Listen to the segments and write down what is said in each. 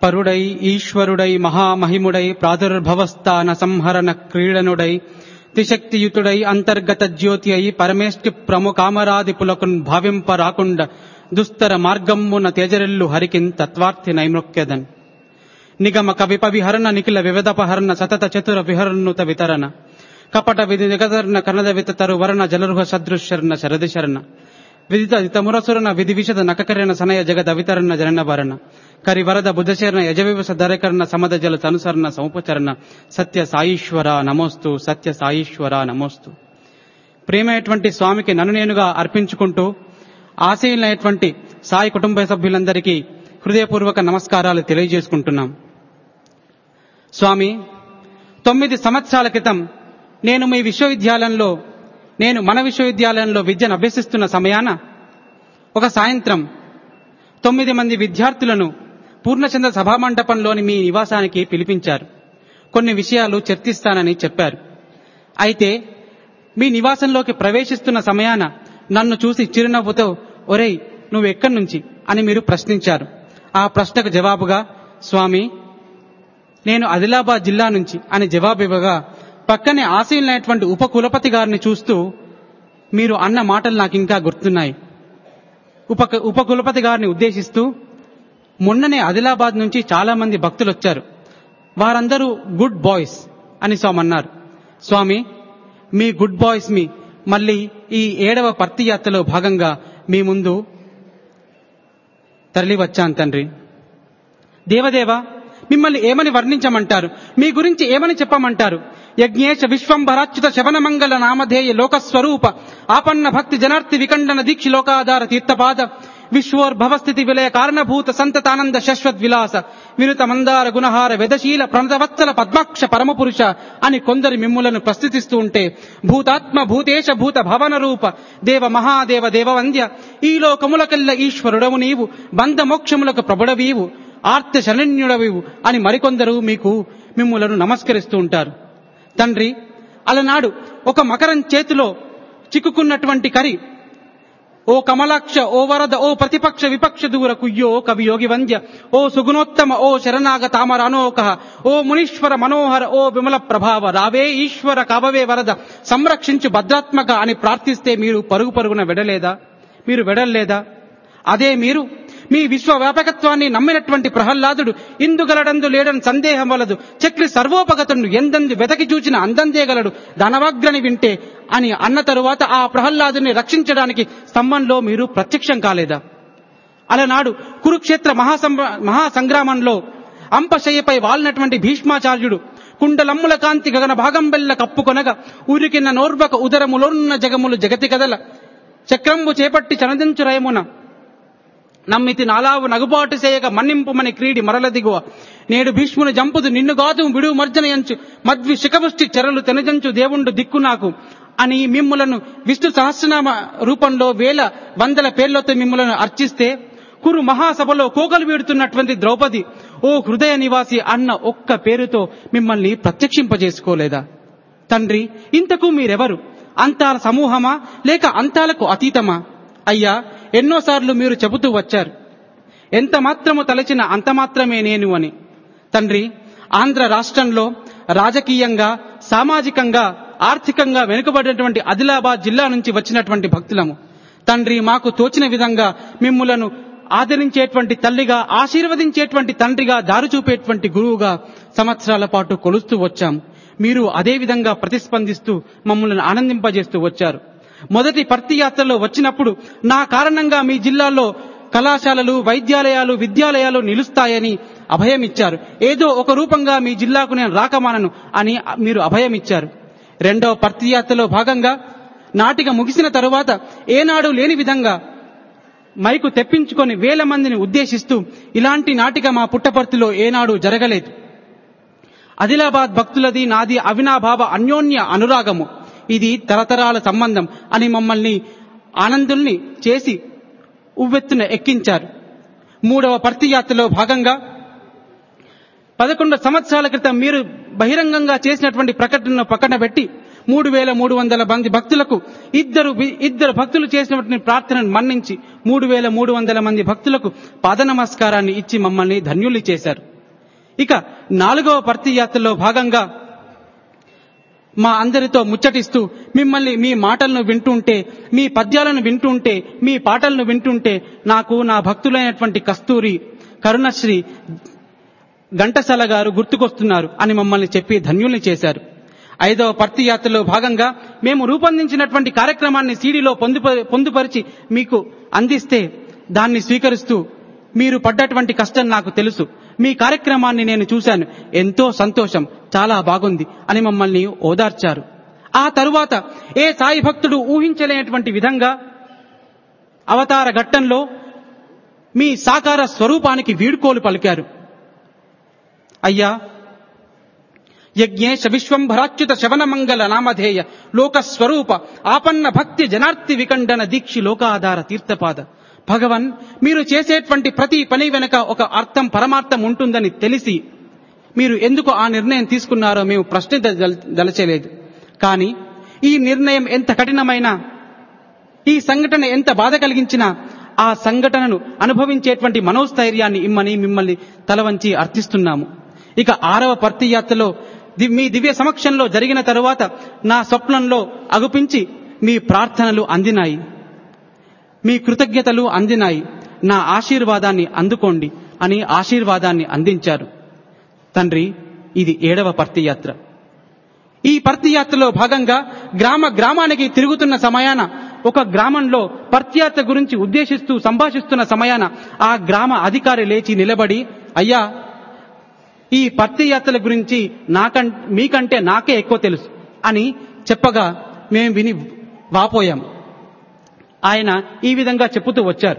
పరుడై ఈశ్వరుడై మహామహిముడై ప్రాదుర్భవస్థాన సంహరణ క్రీడనుడై త్రిశక్తియుతుడై అంతర్గత జ్యోతి అయి పరమేష్టి ప్రముఖామరాదిపులకున్ భావింప రాకుండ దుస్తర మార్గమ్మున తేజరెల్లు హరికిన్ తత్వార్థి నైమృక్యదన్ నిగమ కవిప విహరణ నిఖిల వివిధపహరణ సతత చతుర విహరణుత వితరణ కపట విధి నిగతరణ కనద వితతరు వరణ జలరుహ సదృశరణ శరది శరణ విదిత హితమురసురణ విధి విషద నకకరణ సనయ జగద వితరణ జనన భరణ కరి వరద బుధశరణ యజవివస ధరకరణ సమద జల తనుసరణ సముపచరణ సత్య సాయిశ్వర నమోస్తు సత్య సాయిశ్వర నమోస్తు ప్రేమైనటువంటి స్వామికి నన్ను నేనుగా అర్పించుకుంటూ ఆశయులైనటువంటి సాయి కుటుంబ సభ్యులందరికీ హృదయపూర్వక నమస్కారాలు తెలియజేసుకుంటున్నాం స్వామి తొమ్మిది సంవత్సరాల క్రితం నేను మీ విశ్వవిద్యాలయంలో నేను మన విశ్వవిద్యాలయంలో విద్యను అభ్యసిస్తున్న సమయాన ఒక సాయంత్రం తొమ్మిది మంది విద్యార్థులను పూర్ణచంద్ర సభామండపంలోని మీ నివాసానికి పిలిపించారు కొన్ని విషయాలు చర్చిస్తానని చెప్పారు అయితే మీ నివాసంలోకి ప్రవేశిస్తున్న సమయాన నన్ను చూసి చిరునవ్వుతో ఒరేయ్ నువ్వు ఎక్కడి నుంచి అని మీరు ప్రశ్నించారు ఆ ప్రశ్నకు జవాబుగా స్వామి నేను ఆదిలాబాద్ జిల్లా నుంచి అని జవాబు ఇవ్వగా పక్కనే ఆశీలైనటువంటి ఉప కులపతి గారిని చూస్తూ మీరు అన్న మాటలు నాకు ఇంకా గుర్తున్నాయి ఉప ఉప కులపతి గారిని ఉద్దేశిస్తూ మొన్ననే ఆదిలాబాద్ నుంచి చాలా మంది భక్తులు వచ్చారు వారందరూ గుడ్ బాయ్స్ అని స్వామి అన్నారు స్వామి మీ గుడ్ బాయ్స్ మీ మళ్ళీ ఈ ఏడవ పర్తి యాత్రలో భాగంగా మీ ముందు తరలి వచ్చాను తండ్రి దేవదేవ మిమ్మల్ని ఏమని వర్ణించమంటారు మీ గురించి ఏమని చెప్పమంటారు యజ్ఞేశ విశ్వంభరాచ్యుత శవన మంగళ నామధేయ లోకస్వరూప ఆపన్న భక్తి జనార్తి వికండన దీక్షి లోకాధార తీర్థపాద విశ్వోర్భవస్థితి విలయ కారణభూత సంతతానంద శశ్వత్ విలాస వినుత మందార గుణహార వెదశీల ప్రణతవత్సల పద్మాక్ష పరమపురుష అని కొందరి మిమ్ములను ప్రస్తుతిస్తూ ఉంటే భూతాత్మ భూతేశ భూత భవన రూప దేవ మహాదేవ దేవవంద్య ఈ లోకములకెల్ల ఈశ్వరుడవు నీవు బంధ మోక్షములకు ప్రభుడవీవు ఆర్త శరణ్యుడవివు అని మరికొందరు మీకు మిమ్ములను నమస్కరిస్తూ ఉంటారు తండ్రి అలనాడు ఒక మకరం చేతిలో చిక్కుకున్నటువంటి కరి ఓ కమలాక్ష ఓ వరద ఓ ప్రతిపక్ష విపక్ష దూర కుయ్యో కవి యోగి వంద్య ఓ సుగుణోత్తమ ఓ శరణాగ తామరానోక ఓ మునీశ్వర మనోహర ఓ విమల ప్రభావ రావే ఈశ్వర కవవే వరద సంరక్షించు భద్రాత్మక అని ప్రార్థిస్తే మీరు పరుగు పరుగున వెడలేదా మీరు వెడల్లేదా అదే మీరు మీ విశ్వవ్యాపకత్వాన్ని నమ్మినటువంటి ప్రహ్లాదుడు ఇందుగలడందు లేడని సందేహం వలదు చక్రి సర్వోపగతుడు ఎందందు వెతకి చూచిన అందందేగలడు ధనవగ్రని వింటే అని అన్న తరువాత ఆ ప్రహ్లాదుని రక్షించడానికి స్తంభంలో మీరు ప్రత్యక్షం కాలేదా అలనాడు కురుక్షేత్ర మహాసంగ్ర మహాసంగ్రామంలో అంపశయ్యపై వాలినటువంటి భీష్మాచార్యుడు కుండలమ్ముల కాంతి గగన భాగం బెల్ల కప్పుకొనగా ఊరికిన్న నోర్వక ఉదరములోనున్న జగములు జగతి కదల చక్రంబు చేపట్టి చనదించు రయమున నమ్మితి నాలావు నగుబాటు చేయక మన్నింపుమని క్రీడి మరల దిగువ నేడు భీష్ముని జంపుదు నిన్ను గాదు విడువు మర్జనయంచు మద్వి శిఖపుష్టి చెరలు తెనజంచు దేవుండు దిక్కు నాకు అని మిమ్ములను విష్ణు సహస్రనామ రూపంలో వేల వందల పేర్లతో మిమ్ములను అర్చిస్తే కురు మహాసభలో కోకలు వీడుతున్నటువంటి ద్రౌపది ఓ హృదయ నివాసి అన్న ఒక్క పేరుతో మిమ్మల్ని ప్రత్యక్షింపజేసుకోలేదా తండ్రి ఇంతకు మీరెవరు అంతాల సమూహమా లేక అంతాలకు అతీతమా అయ్యా ఎన్నోసార్లు మీరు చెబుతూ వచ్చారు ఎంత మాత్రము తలచిన అంత మాత్రమే నేను అని తండ్రి ఆంధ్ర రాష్ట్రంలో రాజకీయంగా సామాజికంగా ఆర్థికంగా వెనుకబడినటువంటి ఆదిలాబాద్ జిల్లా నుంచి వచ్చినటువంటి భక్తులము తండ్రి మాకు తోచిన విధంగా మిమ్ములను ఆదరించేటువంటి తల్లిగా ఆశీర్వదించేటువంటి తండ్రిగా దారి చూపేటువంటి గురువుగా సంవత్సరాల పాటు కొలుస్తూ వచ్చాం మీరు అదే విధంగా ప్రతిస్పందిస్తూ మమ్మల్ని ఆనందింపజేస్తూ వచ్చారు మొదటి పర్తి యాత్రలో వచ్చినప్పుడు నా కారణంగా మీ జిల్లాలో కళాశాలలు వైద్యాలయాలు విద్యాలయాలు నిలుస్తాయని అభయం ఇచ్చారు ఏదో ఒక రూపంగా మీ జిల్లాకు నేను రాకమానను అని మీరు అభయం ఇచ్చారు రెండవ పర్తి యాత్రలో భాగంగా నాటిక ముగిసిన తరువాత ఏనాడు లేని విధంగా మైకు తెప్పించుకొని వేల మందిని ఉద్దేశిస్తూ ఇలాంటి నాటిక మా పుట్టపర్తిలో ఏనాడు జరగలేదు ఆదిలాబాద్ భక్తులది నాది అవినాభావ అన్యోన్య అనురాగము ఇది తరతరాల సంబంధం అని మమ్మల్ని ఆనందుల్ని చేసి ఉవ్వెత్తున ఎక్కించారు మూడవ పర్తి యాత్రలో భాగంగా పదకొండు సంవత్సరాల క్రితం మీరు బహిరంగంగా చేసినటువంటి ప్రకటనను పక్కన పెట్టి మూడు వేల మూడు వందల మంది భక్తులకు ఇద్దరు ఇద్దరు భక్తులు చేసినటువంటి ప్రార్థనను మన్నించి మూడు వేల మూడు వందల మంది భక్తులకు పాద నమస్కారాన్ని ఇచ్చి మమ్మల్ని ధన్యులు చేశారు ఇక నాలుగవ భర్తీ యాత్రలో భాగంగా మా అందరితో ముచ్చటిస్తూ మిమ్మల్ని మీ మాటలను వింటుంటే మీ పద్యాలను వింటుంటే మీ పాటలను వింటుంటే నాకు నా భక్తులైనటువంటి కస్తూరి కరుణశ్రీ ఘంటసాల గారు గుర్తుకొస్తున్నారు అని మమ్మల్ని చెప్పి ధన్యుల్ని చేశారు ఐదవ పర్తి యాత్రలో భాగంగా మేము రూపొందించినటువంటి కార్యక్రమాన్ని సీడీలో పొందుప- పొందుపరిచి మీకు అందిస్తే దాన్ని స్వీకరిస్తూ మీరు పడ్డటువంటి కష్టం నాకు తెలుసు మీ కార్యక్రమాన్ని నేను చూశాను ఎంతో సంతోషం చాలా బాగుంది అని మమ్మల్ని ఓదార్చారు ఆ తరువాత ఏ సాయి భక్తుడు ఊహించలేనటువంటి విధంగా అవతార ఘట్టంలో మీ సాకార స్వరూపానికి వీడ్కోలు పలికారు అయ్యా యజ్ఞేశ విశ్వంభరాచ్యుత శవనమంగళ నామధేయ లోక స్వరూప ఆపన్న భక్తి జనార్తి వికండన దీక్షి లోకాధార తీర్థపాద భగవన్ మీరు చేసేటువంటి ప్రతి పని వెనుక ఒక అర్థం పరమార్థం ఉంటుందని తెలిసి మీరు ఎందుకు ఆ నిర్ణయం తీసుకున్నారో మేము ప్రశ్నించదలచలేదు కానీ ఈ నిర్ణయం ఎంత కఠినమైనా ఈ సంఘటన ఎంత బాధ కలిగించినా ఆ సంఘటనను అనుభవించేటువంటి మనోస్థైర్యాన్ని ఇమ్మని మిమ్మల్ని తలవంచి అర్థిస్తున్నాము ఇక ఆరవ పర్తి యాత్రలో ది- మీ దివ్య సమక్షంలో జరిగిన తరువాత నా స్వప్నంలో అగుపించి మీ ప్రార్థనలు అందినాయి మీ కృతజ్ఞతలు అందినాయి నా ఆశీర్వాదాన్ని అందుకోండి అని ఆశీర్వాదాన్ని అందించారు తండ్రి ఇది ఏడవ పర్తి యాత్ర ఈ పర్తి యాత్రలో భాగంగా గ్రామ గ్రామానికి తిరుగుతున్న సమయాన ఒక గ్రామంలో పర్తియాత్ర గురించి ఉద్దేశిస్తూ సంభాషిస్తున్న సమయాన ఆ గ్రామ అధికారి లేచి నిలబడి అయ్యా ఈ పర్తి యాత్రల గురించి నాకం మీకంటే నాకే ఎక్కువ తెలుసు అని చెప్పగా మేము విని వాపోయాం ఆయన ఈ విధంగా చెప్పుతూ వచ్చారు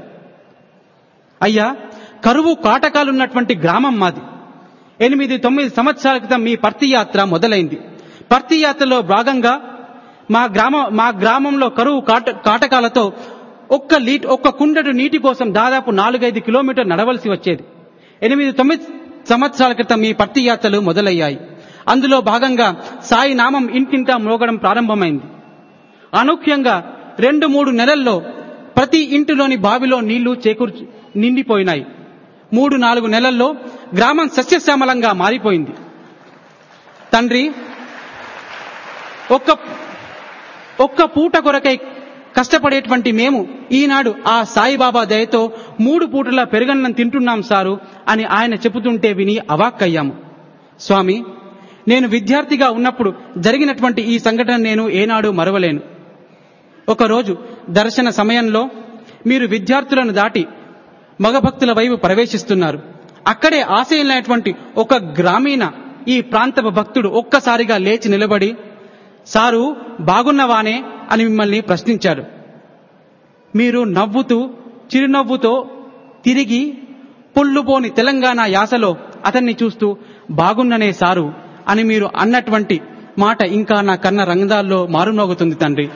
అయ్యా కరువు కాటకాలున్నటువంటి గ్రామం మాది ఎనిమిది తొమ్మిది సంవత్సరాల క్రితం మీ పర్తి యాత్ర మొదలైంది పర్తి యాత్రలో భాగంగా మా గ్రామ మా గ్రామంలో కరువు కాట కాటకాలతో ఒక్క లీట్ ఒక్క కుండడు నీటి కోసం దాదాపు నాలుగైదు కిలోమీటర్ నడవలసి వచ్చేది ఎనిమిది తొమ్మిది సంవత్సరాల క్రితం మీ పర్తి యాత్రలు మొదలయ్యాయి అందులో భాగంగా సాయి నామం ఇంటింటా మోగడం ప్రారంభమైంది అనూహ్యంగా రెండు మూడు నెలల్లో ప్రతి ఇంటిలోని బావిలో నీళ్లు చేకూర్చి నిండిపోయినాయి మూడు నాలుగు నెలల్లో గ్రామం సస్యశ్యామలంగా మారిపోయింది తండ్రి ఒక్క ఒక్క పూట కొరకై కష్టపడేటువంటి మేము ఈనాడు ఆ సాయిబాబా దయతో మూడు పూటల పెరుగన్నం తింటున్నాం సారు అని ఆయన చెబుతుంటే విని అవాక్కయ్యాము స్వామి నేను విద్యార్థిగా ఉన్నప్పుడు జరిగినటువంటి ఈ సంఘటన నేను ఏనాడు మరవలేను ఒకరోజు దర్శన సమయంలో మీరు విద్యార్థులను దాటి మగభక్తుల వైపు ప్రవేశిస్తున్నారు అక్కడే ఆశయులైనటువంటి ఒక గ్రామీణ ఈ ప్రాంతపు భక్తుడు ఒక్కసారిగా లేచి నిలబడి సారు బాగున్నవానే అని మిమ్మల్ని ప్రశ్నించాడు మీరు నవ్వుతూ చిరునవ్వుతో తిరిగి పొల్లుపోని తెలంగాణ యాసలో అతన్ని చూస్తూ బాగున్ననే సారు అని మీరు అన్నటువంటి మాట ఇంకా నా కన్న రంగాల్లో మారుమోగుతుంది తండ్రి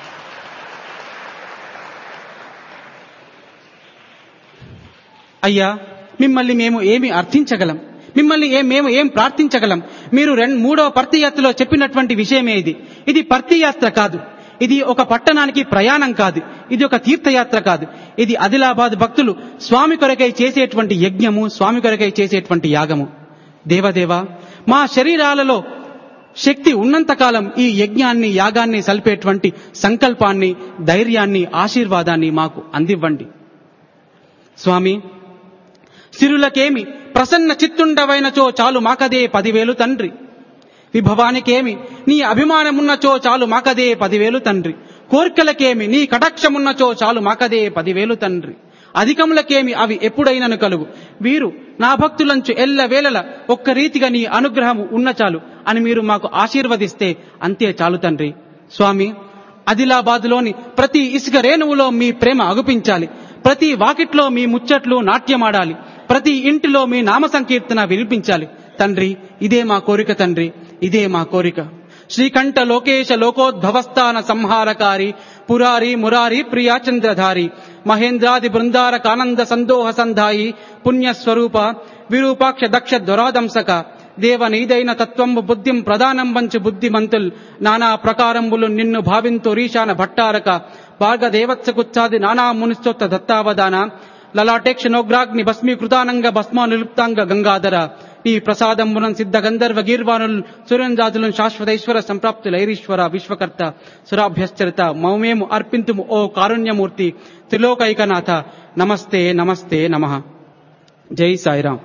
అయ్యా మిమ్మల్ని మేము ఏమి అర్థించగలం మిమ్మల్ని ఏం మేము ఏం ప్రార్థించగలం మీరు రెండు మూడవ పర్తి యాత్రలో చెప్పినటువంటి విషయమే ఇది ఇది పర్తి యాత్ర కాదు ఇది ఒక పట్టణానికి ప్రయాణం కాదు ఇది ఒక తీర్థయాత్ర కాదు ఇది ఆదిలాబాద్ భక్తులు స్వామి కొరకై చేసేటువంటి యజ్ఞము స్వామి కొరకై చేసేటువంటి యాగము దేవదేవా మా శరీరాలలో శక్తి ఉన్నంతకాలం ఈ యజ్ఞాన్ని యాగాన్ని సల్పేటువంటి సంకల్పాన్ని ధైర్యాన్ని ఆశీర్వాదాన్ని మాకు అందివ్వండి స్వామి సిరులకేమి ప్రసన్న చిత్తుండవైనచో చాలు మాకదే పదివేలు తండ్రి విభవానికేమి నీ అభిమానమున్నచో చాలు మాకదే పదివేలు తండ్రి కోర్కెలకేమి నీ కటాక్షమున్నచో చాలు మాకదే పదివేలు తండ్రి అధికములకేమి అవి ఎప్పుడైనను కలుగు వీరు నా భక్తులంచు ఎల్ల వేళల ఒక్క రీతిగా నీ అనుగ్రహము ఉన్న చాలు అని మీరు మాకు ఆశీర్వదిస్తే అంతే చాలు తండ్రి స్వామి ఆదిలాబాదులోని ప్రతి ఇసుక రేణువులో మీ ప్రేమ అగుపించాలి ప్రతి వాకిట్లో మీ ముచ్చట్లు నాట్యమాడాలి ప్రతి ఇంటిలో మీ నామ సంకీర్తన వినిపించాలి తండ్రి ఇదే మా కోరిక తండ్రి ఇదే మా కోరిక శ్రీకంఠ లోకేశ లోకోద్భవస్థాన సంహారకారి పురారి మురారి ప్రియాచంద్రధారి మహేంద్రాది బృందారకానంద సందోహ సంధాయి పుణ్యస్వరూప విరూపాక్ష దక్ష దురాదంసక దేవ నీదైన తత్వంబు బుద్ధిం ప్రధానం వంచు బుద్ధిమంతుల్ నానా ప్రకారంబులు నిన్ను భావింతు రీశాన భట్టారక భార్గదేవత్సకుచ్చాది నానా మునిస్తోత్త దత్తావదాన లలాటేక్ష నోగ్రాగ్ని భస్మీకృతానంగ భస్మా నిలుప్తాంగ గంగాధర నీ ప్రసాదంబునం సిద్ధ గంధర్వ గీర్వాణులను సూర్యంజాతులను శాశ్వతైశ్వర సంప్రాప్తులైరీశ్వర విశ్వకర్త సురాభ్యశ్చరిత మౌమేము అర్పింతుము ఓ కారుణ్యమూర్తి త్రిలోకైకనాథ నమస్తే నమస్తే నమః జై సాయిరాం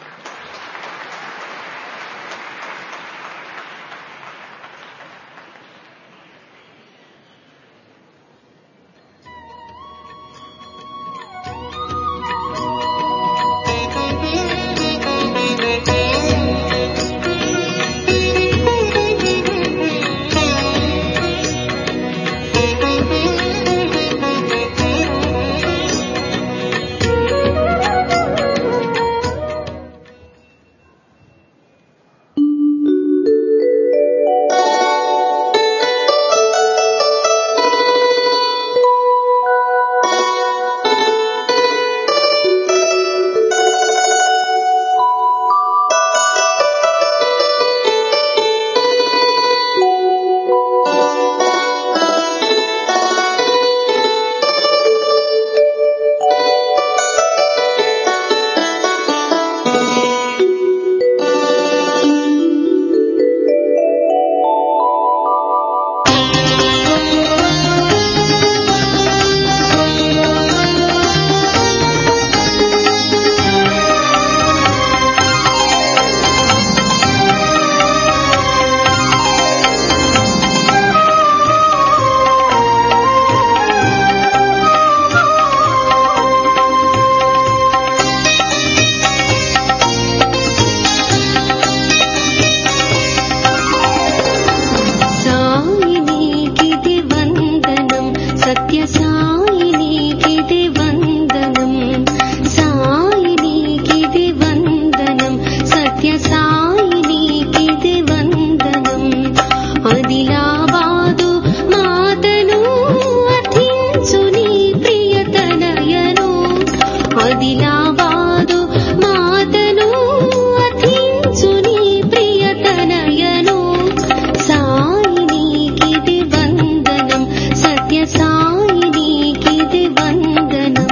సాయినీకిది వందనం సత్య సాయినీకిది వందనం సాయినీకిది వందనం సత్య సాయినీకిది వందనం అదిలాబాదు మాతను అర్థించు నీ ప్రియతనయను అదిలాబాదు మాతను అర్థించు నీ ప్రియతనయను సాయినీకిది వందనం సత్య సాయినీకిది వందనం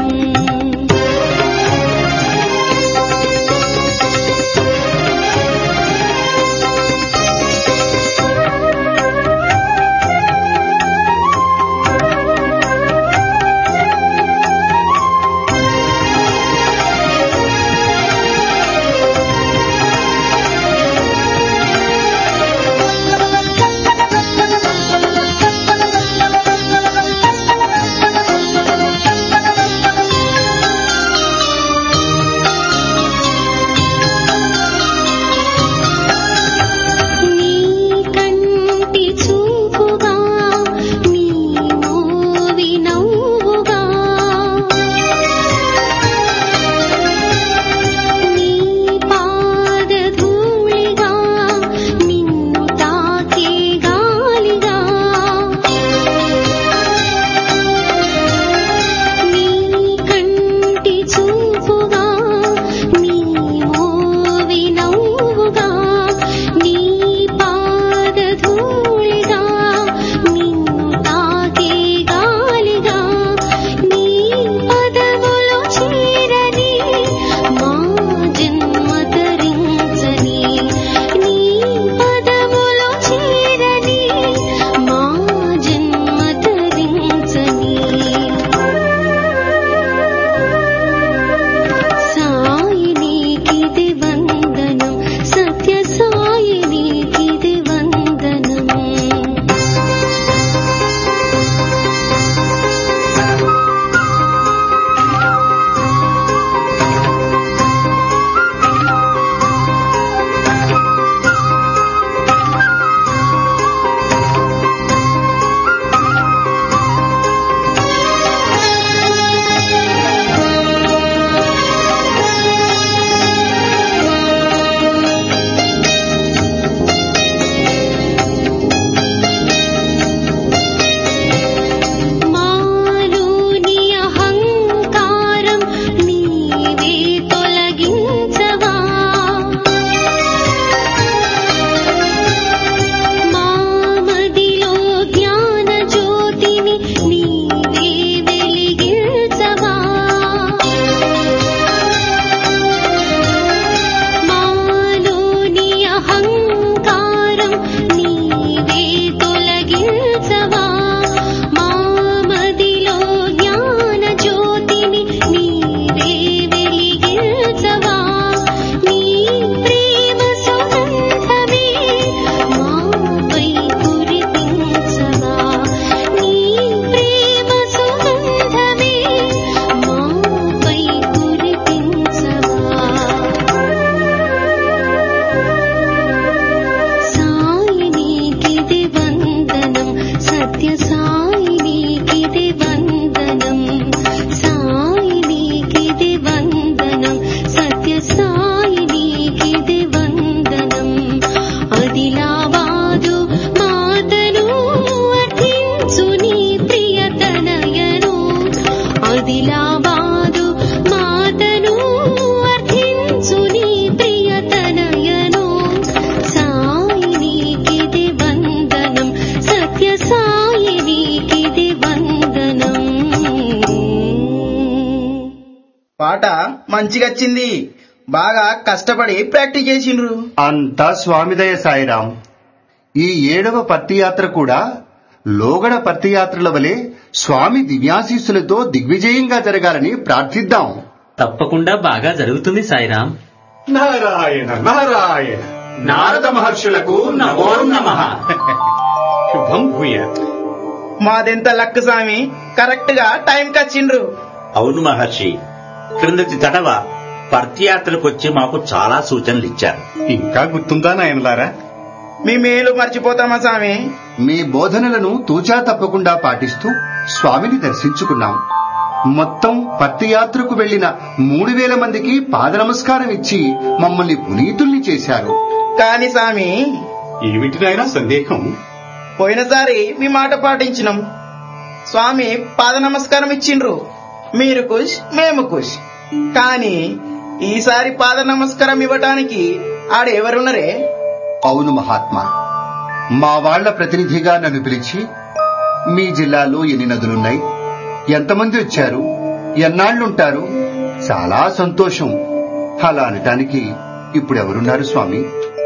పాట మంచిగచ్చింది బాగా కష్టపడి ప్రాక్టీస్ చేసిండ్రు అంతా స్వామిదయ సాయిరాం ఈ ఏడవ పత్తియాత్ర కూడా లోగడ పత్తియాత్రల వలె స్వామి దివ్యాశీస్సులతో దిగ్విజయంగా జరగాలని ప్రార్థిద్దాం తప్పకుండా బాగా జరుగుతుంది సాయిరాం నారాయణ నారాయణ నారద మహర్షులకు నమో నమః శుభం భూయాత్ మాదెంత లక్ స్వామి కరెక్ట్ గా టైం కచ్చిండ్రు అవును మహర్షి క్రిందటి తడవ పర్తియాత్రకొచ్చి మాకు చాలా సూచనలు ఇచ్చారు ఇంకా గుర్తుందా నాయనలారా మీ మేలు మర్చిపోతామా స్వామి మీ బోధనలను తూచా తప్పకుండా పాటిస్తూ స్వామిని దర్శించుకున్నాం మొత్తం పత్తియాత్రకు వెళ్లిన మూడు వేల మందికి పాద నమస్కారం ఇచ్చి మమ్మల్ని పునీతుల్ని చేశారు కాని స్వామి ఏమిటి నాయనా సందేహం పోయినసారి మీ మాట పాటించినాం స్వామి పాద నమస్కారం ఇచ్చిండ్రు మీరు కుష్ మేము కుష్ కానీ ఈసారి పాద నమస్కారం ఇవ్వటానికి ఆడెవరున్నరే అవును మహాత్మా మా వాళ్ల ప్రతినిధిగా నన్ను పిలిచి మీ జిల్లాలో ఎన్ని నదులున్నాయి ఎంతమంది వచ్చారు ఎన్నాళ్లుంటారు చాలా సంతోషం అలా అనటానికి ఇప్పుడు ఎవరున్నారు స్వామి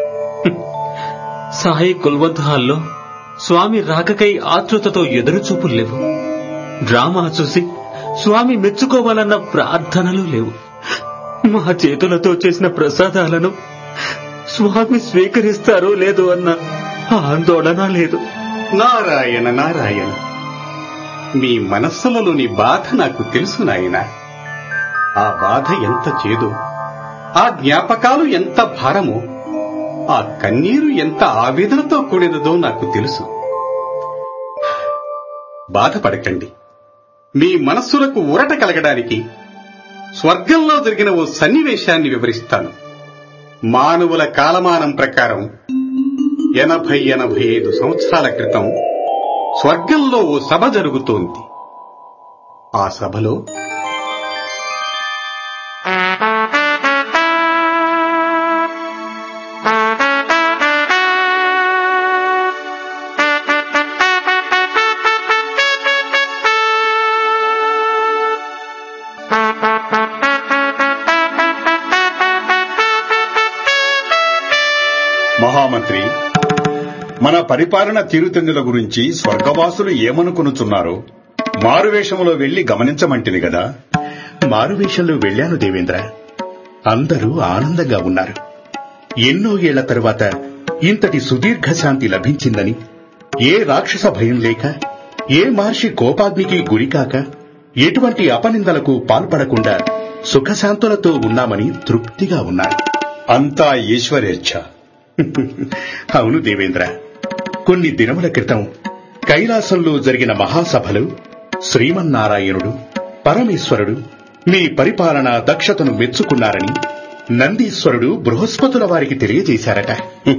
సాయి కుల్వంత్ హాల్లో స్వామి రాకకై ఆతృతతో ఎదురుచూపులు లేవు డ్రామా చూసి స్వామి మెచ్చుకోవాలన్న ప్రార్థనలు లేవు మా చేతులతో చేసిన ప్రసాదాలను స్వామి స్వీకరిస్తారో లేదో అన్న ఆందోళన లేదు నారాయణ నారాయణ మీ మనస్సులలోని బాధ నాకు తెలుసు నాయన ఆ బాధ ఎంత చేదో ఆ జ్ఞాపకాలు ఎంత భారమో ఆ కన్నీరు ఎంత ఆవేదనతో కూడినదో నాకు తెలుసు బాధపడకండి మీ మనస్సులకు ఊరట కలగడానికి స్వర్గంలో జరిగిన ఓ సన్నివేశాన్ని వివరిస్తాను మానవుల కాలమానం ప్రకారం ఎనభై ఎనభై ఐదు సంవత్సరాల క్రితం స్వర్గంలో ఓ సభ జరుగుతోంది ఆ సభలో మహామంత్రి మన పరిపాలన తీరుతెన్నుల గురించి స్వర్గవాసులు ఏమనుకునుచున్నారో మారువేషములో వెళ్లి గమనించమంటిది గదా మారువేషంలో వెళ్ళాను దేవేంద్ర అందరూ ఆనందంగా ఉన్నారు ఎన్నో ఏళ్ల తరువాత ఇంతటి సుదీర్ఘ శాంతి లభించిందని ఏ రాక్షస భయం లేక ఏ మహర్షి కోపాగ్నికి గురికాక ఎటువంటి అపనిందలకు పాల్పడకుండా సుఖశాంతులతో ఉన్నామని తృప్తిగా ఉన్నారు అంతా ఈశ్వరేచ్ఛ అవును దేవేంద్ర కొన్ని దినముల క్రితం కైలాసంలో జరిగిన మహాసభలో శ్రీమన్నారాయణుడు పరమేశ్వరుడు మీ పరిపాలన దక్షతను మెచ్చుకున్నారని నందీశ్వరుడు బృహస్పతుల వారికి తెలియజేశారట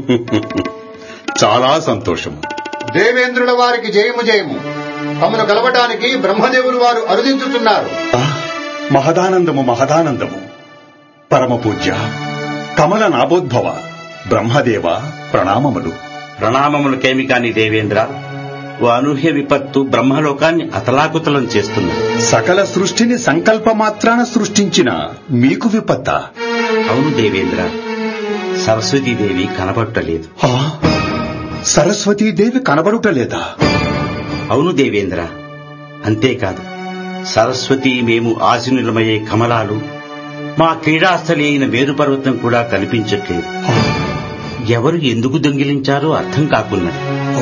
చాలా సంతోషం దేవేంద్రుల వారికి జయము జయము తమను కలవటానికి బ్రహ్మదేవులు వారు అరుదించుతున్నారు ఆ, మహదానందము మహదానందము పరమ పూజ్య కమల నాభోద్భవ బ్రహ్మదేవ ప్రణామములు ప్రణామములకేమి కాని దేవేంద్ర ఓ అనూహ్య విపత్తు బ్రహ్మలోకాన్ని అతలాకుతలం చేస్తున్నది సకల సృష్టిని సంకల్పమాత్రాన సృష్టించిన మీకు విపత్త అవును దేవేంద్ర సరస్వతీదేవి కనబట్టలేదు సరస్వతీదేవి కనబడుటలేదా అవును దేవేంద్ర అంతేకాదు సరస్వతి మేము ఆశీనులమయ్యే కమలాలు మా క్రీడాస్థలి అయిన మేరుపర్వతం కూడా కనిపించట్లేదు ఎవరు ఎందుకు దొంగిలించారో అర్థం కాకున్నది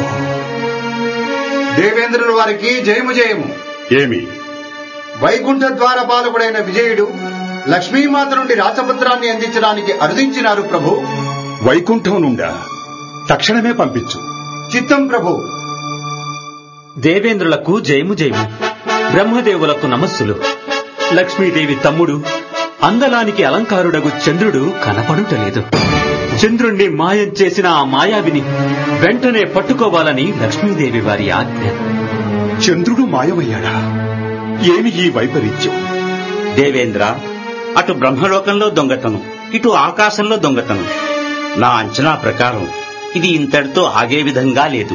దేవేంద్రుల వారికి జయము జయము ఏమి వైకుంఠ ద్వార పాలకుడైన విజయుడు లక్ష్మీమాత నుండి రాచపత్రాన్ని అందించడానికి అరుదించినారు ప్రభు వైకుంఠం నుండా తక్షణమే పంపించు చిత్తం ప్రభు దేవేంద్రులకు జయము జయము బ్రహ్మదేవులకు నమస్సులు లక్ష్మీదేవి తమ్ముడు అందలానికి అలంకారుడగు చంద్రుడు కనపడుటలేదు చంద్రుణ్ణి మాయం చేసిన ఆ మాయావిని వెంటనే పట్టుకోవాలని లక్ష్మీదేవి వారి ఆజ్ఞ చంద్రుడు మాయమయ్యాడా ఏమి ఈ వైపరీత్యం దేవేంద్ర అటు బ్రహ్మలోకంలో దొంగతనం ఇటు ఆకాశంలో దొంగతనం నా అంచనా ప్రకారం ఇది ఇంతటితో ఆగే విధంగా లేదు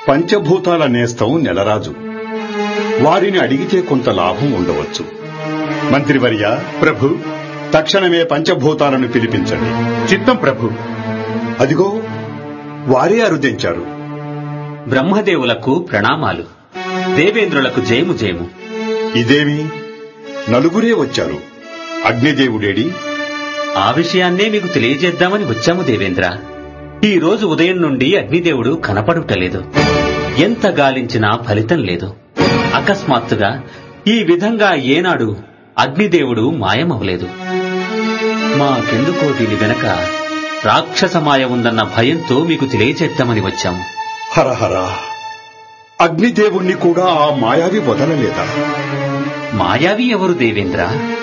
పంచభూతాల నేస్తం నెలరాజు వారిని అడిగితే కొంత లాభం ఉండవచ్చు మంత్రివర్య ప్రభు తక్షణమే పంచభూతాలను పిలిపించండి చిత్తం ప్రభు అదిగో వారే అరుదించారు బ్రహ్మదేవులకు ప్రణామాలు దేవేంద్రులకు జయము జయము ఇదేమి నలుగురే వచ్చారు అగ్నిదేవుడేడి ఆ విషయాన్నే మీకు తెలియజేద్దామని వచ్చాము దేవేంద్ర ఈ రోజు ఉదయం నుండి అగ్నిదేవుడు కనపడుటలేదు ఎంత గాలించినా ఫలితం లేదు అకస్మాత్తుగా ఈ విధంగా ఏనాడు అగ్నిదేవుడు మాయమవలేదు మాకెందుకో దీని వెనక రాక్షస మాయ ఉందన్న భయంతో మీకు తెలియజేద్దామని వచ్చాము హరహర అగ్నిదేవుణ్ణి కూడా ఆ మాయావి వదలలేదా మాయావి ఎవరు దేవేంద్ర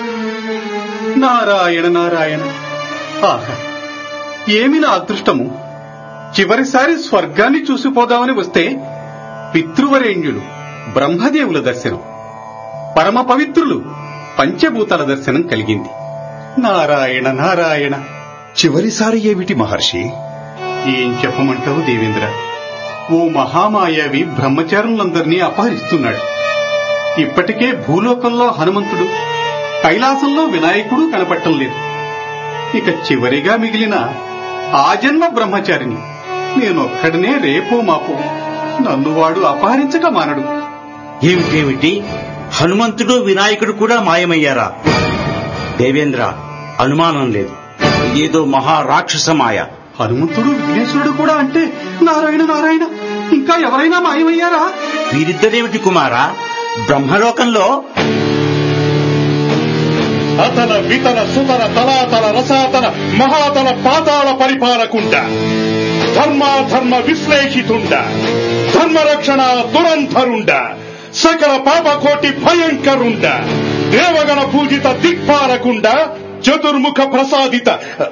నారాయణ నారాయణ ఆహా ఏమి నా అదృష్టము చివరిసారి స్వర్గాన్ని చూసిపోదామని వస్తే పితృవరేణ్యులు బ్రహ్మదేవుల దర్శనం పరమ పవిత్రులు పంచభూతాల దర్శనం కలిగింది నారాయణ నారాయణ చివరిసారి ఏమిటి మహర్షి ఏం చెప్పమంటావు దేవేంద్ర ఓ మహామాయావి బ్రహ్మచారులందరినీ అపహరిస్తున్నాడు ఇప్పటికే భూలోకంలో హనుమంతుడు కైలాసంలో వినాయకుడు కనపడటం లేదు ఇక చివరిగా మిగిలిన ఆ జన్మ బ్రహ్మచారిని నేనొక్కడనే రేపో మాపో నన్ను వాడు అపహరించక మానడు ఏమిటేమిటి హనుమంతుడు వినాయకుడు కూడా మాయమయ్యారా దేవేంద్ర అనుమానం లేదు ఇదేదో మహా రాక్షస మాయ హనుమంతుడు విఘ్నేశ్వరుడు కూడా అంటే నారాయణ నారాయణ ఇంకా ఎవరైనా మాయమయ్యారా వీరిద్దరేమిటి కుమారా బ్రహ్మలోకంలో అతల వితల సుతల తలాతల రసాతల మహాతల పాతాళ పరిపాలకుండ ధర్మాధర్మ విశ్లేషితుండ ధర్మరక్షణ దురంధరుండ సకల పాపకోటి భయంకరుండ దేవగణ పూజిత దిక్పాలకుండ చతుర్ముఖ ప్రసాదిత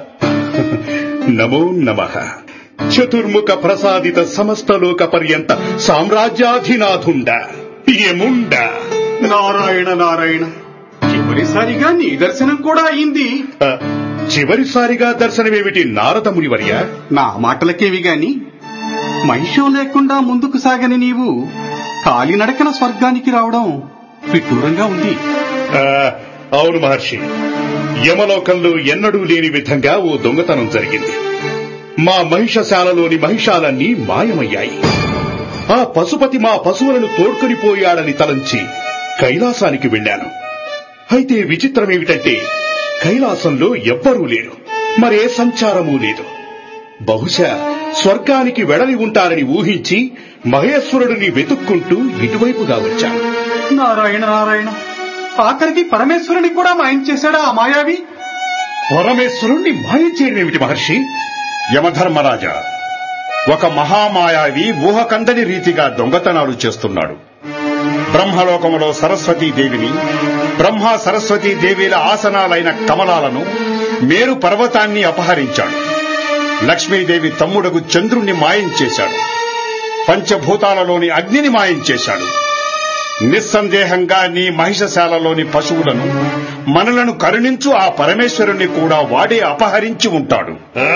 నమో నమ చతుర్ముఖ ప్రసాదిత సమస్త లోక పర్యంత సామ్రాజ్యాధినాథుండ యముండ నారాయణ నారాయణ చివరిసారిగా నీ దర్శనం కూడా అయింది ఆ, చివరిసారిగా దర్శనమేమిటి నారద మునివర్య నా మాటలకేవి గాని మహిషం లేకుండా ముందుకు సాగని నీవు కాలినడకన స్వర్గానికి రావడం విడ్డూరంగా ఉంది ఆ, అవును మహర్షి యమలోకంలో ఎన్నడూ లేని విధంగా ఓ దొంగతనం జరిగింది మా మహిషశాలలోని మహిషాలన్నీ మాయమయ్యాయి ఆ పశుపతి మా పశువులను తోడ్కొని పోయాడని తలంచి కైలాసానికి వెళ్ళాను అయితే విచిత్రమేమిటంటే కైలాసంలో ఎవ్వరూ లేరు మరే సంచారమూ లేదు బహుశా స్వర్గానికి వెడలి ఉంటారని ఊహించి మహేశ్వరుడిని వెతుక్కుంటూ ఇటువైపుగా వచ్చాను నారాయణ నారాయణ ఆఖరికి పరమేశ్వరుని కూడా మాయం చేశాడా ఆ మాయావి పరమేశ్వరుణ్ణి మాయం చేయడమేమిటి మహర్షి యమధర్మరాజా ఒక మహామాయావి ఊహకందని రీతిగా దొంగతనాలు చేస్తున్నాడు బ్రహ్మలోకములో సరస్వతీదేవిని బ్రహ్మ సరస్వతీదేవిల ఆసనాలైన కమలాలను మేరు పర్వతాన్ని అపహరించాడు లక్ష్మీదేవి తమ్ముడగు చంద్రుణ్ణి మాయం చేశాడు పంచభూతాలలోని అగ్నిని మాయం చేశాడు నిస్సందేహంగా నీ మహిషశాలలోని పశువులను మనలను కరుణించు ఆ పరమేశ్వరుణ్ణి కూడా వాడే అపహరించి ఉంటాడు ఆ!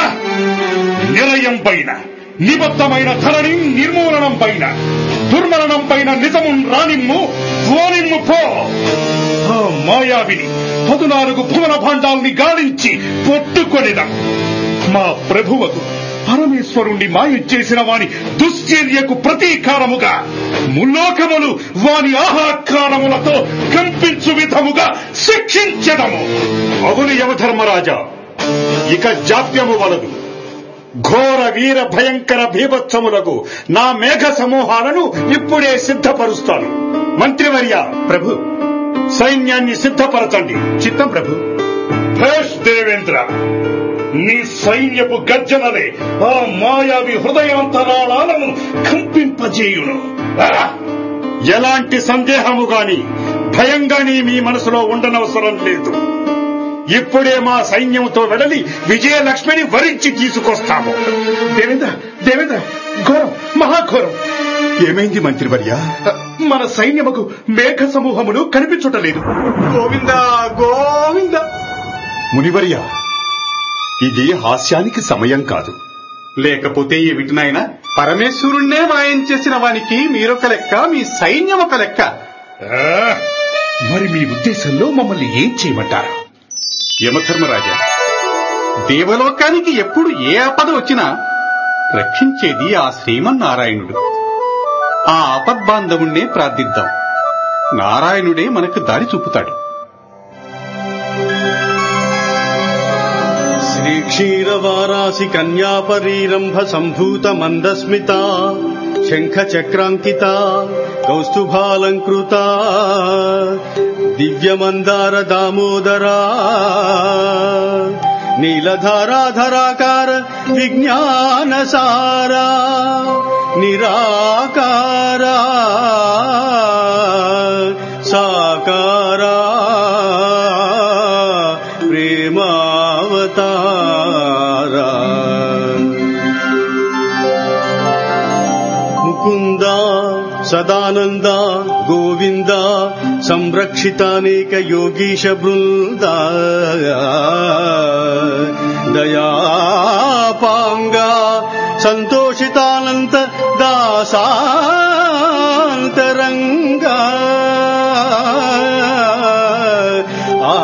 నిలయం పైన నిబద్ధమైన ధరణి నిర్మూలనం పైన దుర్మరణం పైన నిజము రానిమ్ము ఓనిమ్ము పో ఆ మాయావిని పదునాలుగు భువన భాండాల్ని గాలించి పొట్టుకొనిదా మా ప్రభువకు పరమేశ్వరుణ్ణి మాయం చేసిన వాని దుశ్చర్యకు ప్రతీకారముగా ముల్లోకములు వాని ఆహాకారములతో కంపించు విధముగా శిక్షించడము అవును యమధర్మరాజా ఇక జాప్యము వలదు ఘోర వీర భయంకర భీభత్సములకు నా మేఘ సమూహాలను ఇప్పుడే సిద్ధపరుస్తాను మంత్రివర్య ప్రభు సైన్యాన్ని సిద్ధపరచండి చిత్తం ప్రభు భేష్ దేవేంద్ర నీ సైన్యపు గర్జనలే ఆ మాయావి హృదయాంతరాళాలను కంపింపజేయును ఆ! ఎలాంటి సందేహము గాని భయం గాని మీ మనసులో ఉండనవసరం లేదు ఇప్పుడే మా సైన్యంతో వెడలి విజయలక్ష్మిని వరించి తీసుకొస్తాము దేవేంద్ర దేవేంద్ర ఘోరం మహాఘోరం ఏమైంది మంత్రివర్య మన సైన్యముకు మేఘ సమూహములు కనిపించుటలేదు గోవింద గోవింద మునివర్య ఇది హాస్యానికి సమయం కాదు లేకపోతే ఏమిటి నాయన పరమేశ్వరుణ్ణే మాయం చేసిన వానికి మీరొక లెక్క మీ సైన్యం ఒక లెక్క ఆ! మరి మీ ఉద్దేశంలో మమ్మల్ని ఏం చేయమంటారు యమధర్మరాజా దేవలోకానికి ఎప్పుడు ఏ ఆపద వచ్చినా రక్షించేది ఆ శ్రీమన్నారాయణుడు ఆ ఆపద్బాంధవుణ్ణే ప్రార్థిద్దాం నారాయణుడే మనకు దారి చూపుతాడు శ్రీక్షీరవారాసి కన్యాపరీరంభ సంభూత మందస్మిత శంఖ చక్రాంకిత కౌస్తుభాలంకృత దివ్యమందార దామోదరా నీలధారాధరాకార విజ్ఞానసారా నిరాకారా సాకారా ప్రేమావతారా ముకుంద సదానంద గోవింద సంరక్షితానేక యోగీశ బృంద దయాపాంగ సంతోషితానంత దాసాంతరంగ ఆ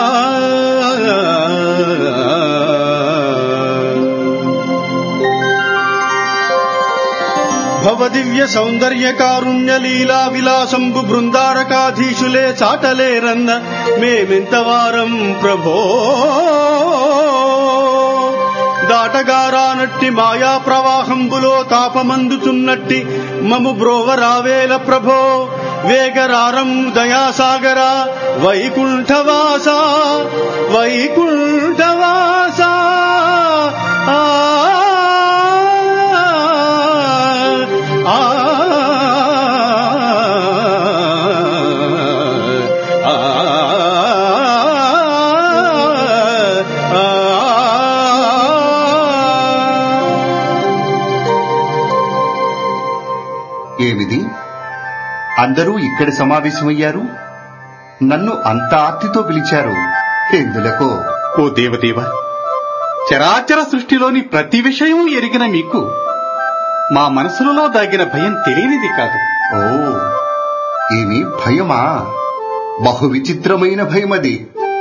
భవదివ్య సౌందర్య కారుణ్య లీలా విలాసంబు బృందారకాధీశులే చాటలేరన్న మేమెంతవారం ప్రభో దాటగారానట్టి మాయా ప్రవాహంబులో తాపమందుచున్నట్టి మము బ్రోవరావేల ప్రభో వేగరారం దయాసాగర వైకుంఠవాస వైకుంఠవాస ఆ ఆ ఏమిది అందరూ ఇక్కడ సమావేశమయ్యారు నన్ను అంత ఆర్తితో పిలిచారు ఎందులకో ఓ దేవదేవ చరాచర సృష్టిలోని ప్రతి విషయం ఎరిగిన మీకు మా మనసులలో దాగిన భయం తెలియనిది కాదు ఓ ఏమి భయమా బహు విచిత్రమైన భయమది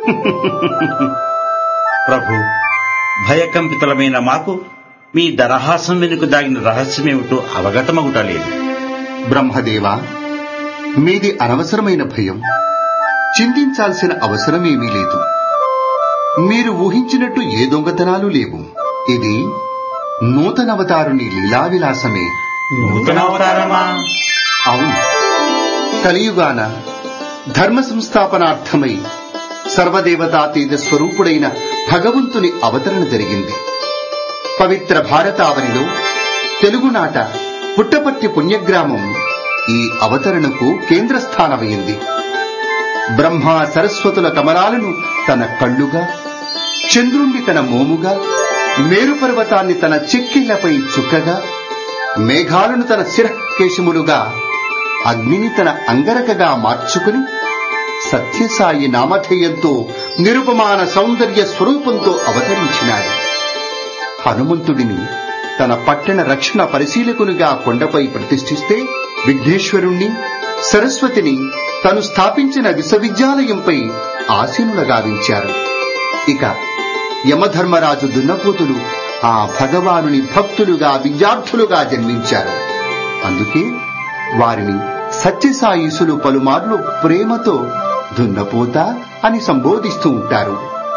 ప్రభు భయకంపితులమైన మాకు మీ దరహాసం వెనుక దాగిన రహస్యమేమిటో అవగతమగుటలేదు బ్రహ్మదేవా మీది అనవసరమైన భయం చింతించాల్సిన అవసరమేమీ లేదు మీరు ఊహించినట్టు ఏ దొంగతనాలు లేవు ఇది నూతనవతారుని లీలావిలాసమే నూతనావతారమా అవును కలియుగాన ధర్మ సంస్థాపనార్థమై సర్వదేవతాతీత స్వరూపుడైన భగవంతుని అవతరణ జరిగింది పవిత్ర భారతావనిలో తెలుగునాట పుట్టపర్తి పుణ్యగ్రామం ఈ అవతరణకు కేంద్రస్థానమైంది బ్రహ్మ సరస్వతుల కమలాలను తన కళ్ళుగా చంద్రుణ్ణి తన మోముగా మేరు పర్వతాన్ని తన చెక్కిళ్లపై చుక్కగా మేఘాలను తన శిరకేశములుగా అగ్నిని తన అంగరకగా మార్చుకుని సత్యసాయి నామధేయంతో నిరుపమాన సౌందర్య స్వరూపంతో అవతరించినాడు హనుమంతుడిని తన పట్టణ రక్షణ పరిశీలకునిగా కొండపై ప్రతిష్ఠిస్తే విఘ్నేశ్వరుణ్ణి సరస్వతిని తను స్థాపించిన విశ్వవిద్యాలయంపై ఆసీనుల గావించారు ఇక యమధర్మరాజు దున్నపోతులు ఆ భగవానుని భక్తులుగా విద్యార్థులుగా జన్మించారు అందుకే వారిని సత్యసాయిసులు పలుమార్లు ప్రేమతో దున్నపోత అని సంబోధిస్తూ ఉంటారు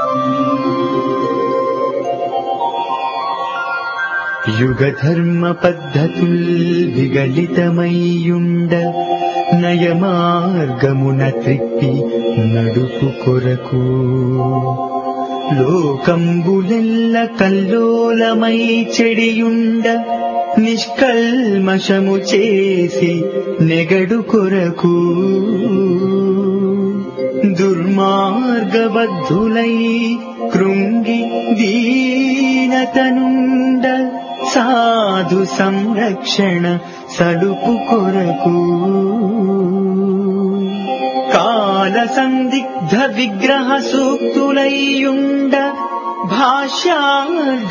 యుగధర్మ పద్ధతుల్ విగలితమయ్యుండ నయమార్గమున త్రిప్పి నడుపు కొరకు లోకంబులెల్ల కల్లోలమై చెడియుండ నిష్కల్మషము చేసి నెగడు కొరకు దుర్మార్గబద్ధులై కృంగి దీనతనుండ సాధు సంరక్షణ సలుపు కొరకు కాల సందిగ్ధ విగ్రహ సూక్తులయ్యుండ భాష్యార్థ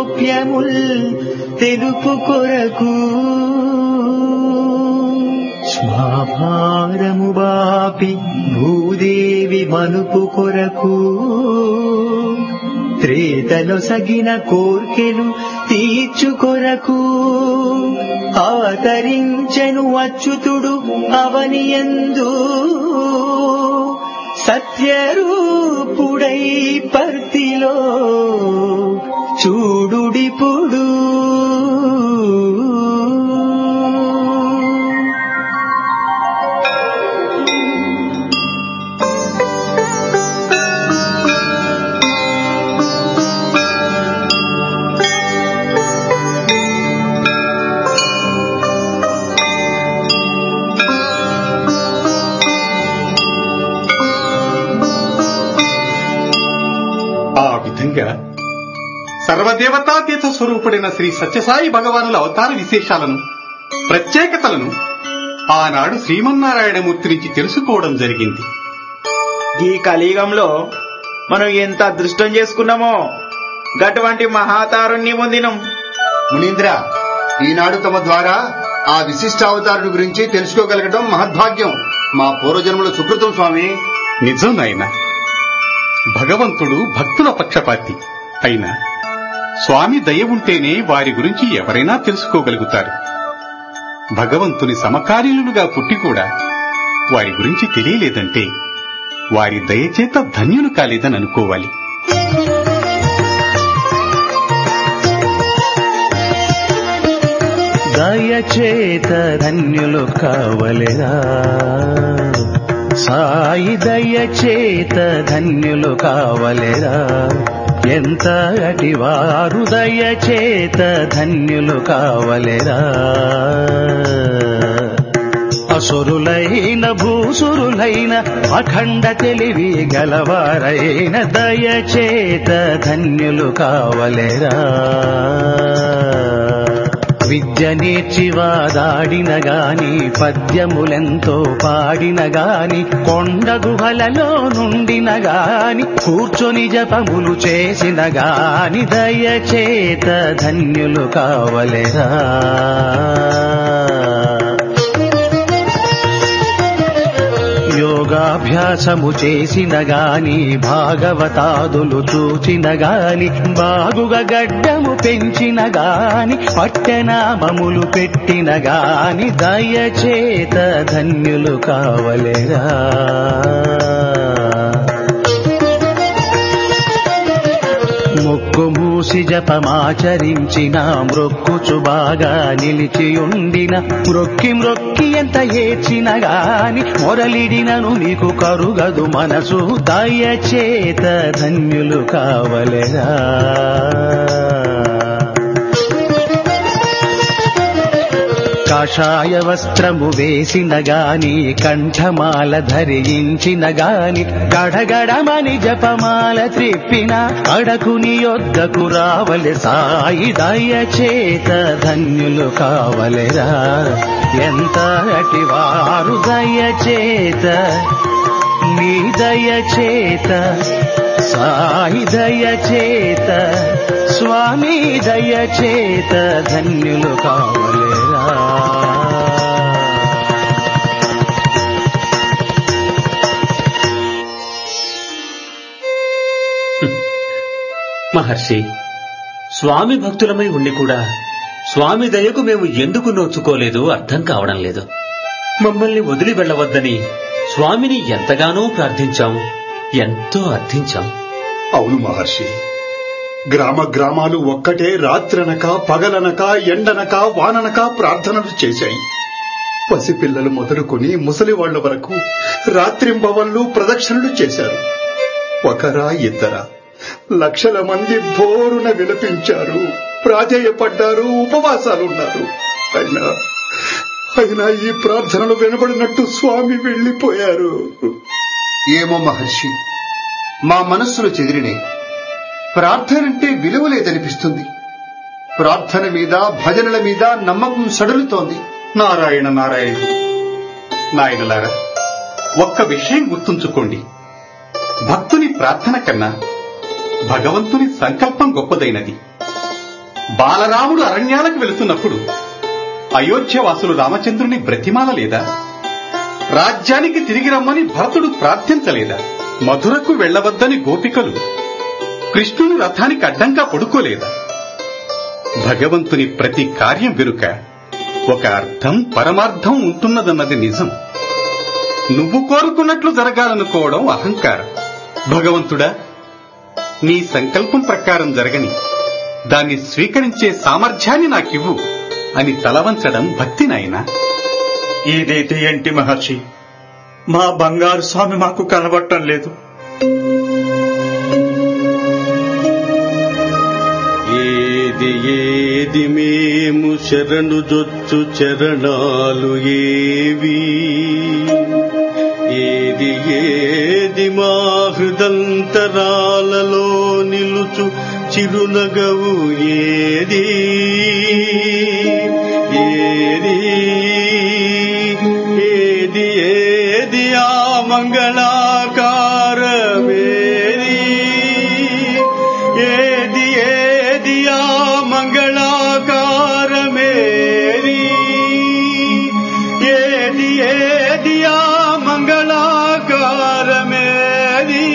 గోప్యముల్ తెలుపు కొరకు స్వాభారము బాపి భూదేవి మనుపు కొరకు త్రేతలు సగిన కోర్కెలు తీర్చు కొరకు అవతరించెను అచ్యుతుడు అవనియందు సత్యరూపుడై పర్తిలో చూడుడిపుడు ఆ విధంగా సర్వదేవతాతీత స్వరూపుడైన శ్రీ సత్యసాయి భగవానుల అవతార విశేషాలను ప్రత్యేకతలను ఆనాడు శ్రీమన్నారాయణమూర్తి నుంచి తెలుసుకోవడం జరిగింది ఈ కలియుగంలో మనం ఎంత అదృష్టం చేసుకున్నామో గటువంటి మహాతారుణ్యం పొందినం మునీంద్ర ఈనాడు తమ ద్వారా ఆ విశిష్టావతారుడి గురించి తెలుసుకోగలగడం మహద్భాగ్యం మా పూర్వజన్మల సుకృతం స్వామి నిజం నాయన భగవంతుడు భక్తుల పక్షపాతి అయినా స్వామి దయ ఉంటేనే వారి గురించి ఎవరైనా తెలుసుకోగలుగుతారు భగవంతుని సమకాలీనులుగా పుట్టి కూడా వారి గురించి తెలియలేదంటే వారి దయచేత ధన్యులు కాలేదని అనుకోవాలి దయచేత ధన్యులు కావలెరా సాయి దయచేత ధన్యులు కావలెరా ఎంత అటివారు దయచేత ధన్యులు కావలెరా అసురులైన భూసురులైన అఖండ తెలివి గలవారైన దయచేత ధన్యులు కావలెరా విద్య నేర్చి వాదాడిన గాని పద్యములెంతో పాడిన గాని కొండ గుహలలో నుండిన గాని కూర్చొని జపములు చేసిన గాని దయచేత ధన్యులు కావలెరా యోగాభ్యాసము చేసిన గాని భాగవతాదులు చూచిన గాని బాగుగా గడ్డము పెంచిన గాని పట్టెనామములు పెట్టిన గాని దయచేత ధన్యులు కావలేరా మొక్కు మూసి జపమాచరించిన మ్రొక్కుచు బాగా నిలిచియుండిన మ్రొక్కి మ్రొక్కి ఎంత ఏడ్చిన గాని మొరలిడినను నీకు కరుగదు మనసు దయచేత ధన్యులు కావలెరా కాషాయ వస్త్రము వేసిన గాని కంఠమాల ధరించిన గాని గడగడమని జపమాల త్రిప్పిన అడకుని యొద్దకు రావలె సాయి దయచేత ధన్యులు కావలెరా ఎంత అటివారు దయచేత నీ దయచేత సాయి దయచేత స్వామి దయచేత ధన్యులు కావలేరా మహర్షి స్వామి భక్తులమై ఉండి కూడా స్వామి దయకు మేము ఎందుకు నోచుకోలేదు అర్థం కావడం లేదు మమ్మల్ని వదిలి వెళ్ళవద్దని స్వామిని ఎంతగానో ప్రార్థించాం ఎంతో అర్థించాం అవును మహర్షి గ్రామ గ్రామాలు ఒక్కటే రాత్రనక పగలనక ఎండనక వాననక ప్రార్థనలు చేశాయి పసిపిల్లలు మొదలుకొని ముసలి వాళ్ల వరకు రాత్రింబవళ్ళు ప్రదక్షిణలు చేశారు ఒకరా ఇద్దరా లక్షల మంది బోరున విలపించారు ప్రాధేయపడ్డారు ఉపవాసాలున్నారు అయినా అయినా ఈ ప్రార్థనలు వినబడినట్టు స్వామి వెళ్లిపోయారు ఏమో మహర్షి మా మనస్సులు చెదిరినాయి ప్రార్థనంటే విలువ లేదనిపిస్తుంది ప్రార్థన మీద భజనల మీద నమ్మకం సడలుతోంది నారాయణ నారాయణ నాయనలారా ఒక్క విషయం గుర్తుంచుకోండి భక్తుని ప్రార్థన కన్నా భగవంతుని సంకల్పం గొప్పదైనది బాలరాముడు అరణ్యాలకు వెళుతున్నప్పుడు అయోధ్యవాసులు రామచంద్రుని బ్రతిమాల లేదా రాజ్యానికి తిరిగి రమ్మని భరతుడు ప్రార్థించలేదా మధురకు వెళ్ళవద్దని గోపికలు కృష్ణుని రథానికి అడ్డంగా పడుకోలేదా భగవంతుని ప్రతి కార్యం వెనుక ఒక అర్థం పరమార్థం ఉంటున్నదన్నది నిజం నువ్వు కోరుకున్నట్లు జరగాలనుకోవడం అహంకారం భగవంతుడా నీ సంకల్పం ప్రకారం జరగని దాన్ని స్వీకరించే సామర్థ్యాన్ని నాకివ్వు అని తలవంచడం భక్తి నాయనా ఏదైతే ఏంటి మహర్షి మా బంగారు స్వామి మాకు కనబడటం లేదు ఏది ఏది మేము శరణు జొచ్చు చరణాలు ఏవి ఏది ఏది మా హృదంతరాలలో నిలుచు చిరునగవు ఏది ఏది ఏది ఏది ఆ మంగళాకారమేది ఏది ఏది ఆ మంగళాకారమేది ఏది ఏది ఆ మంగళాకారమేది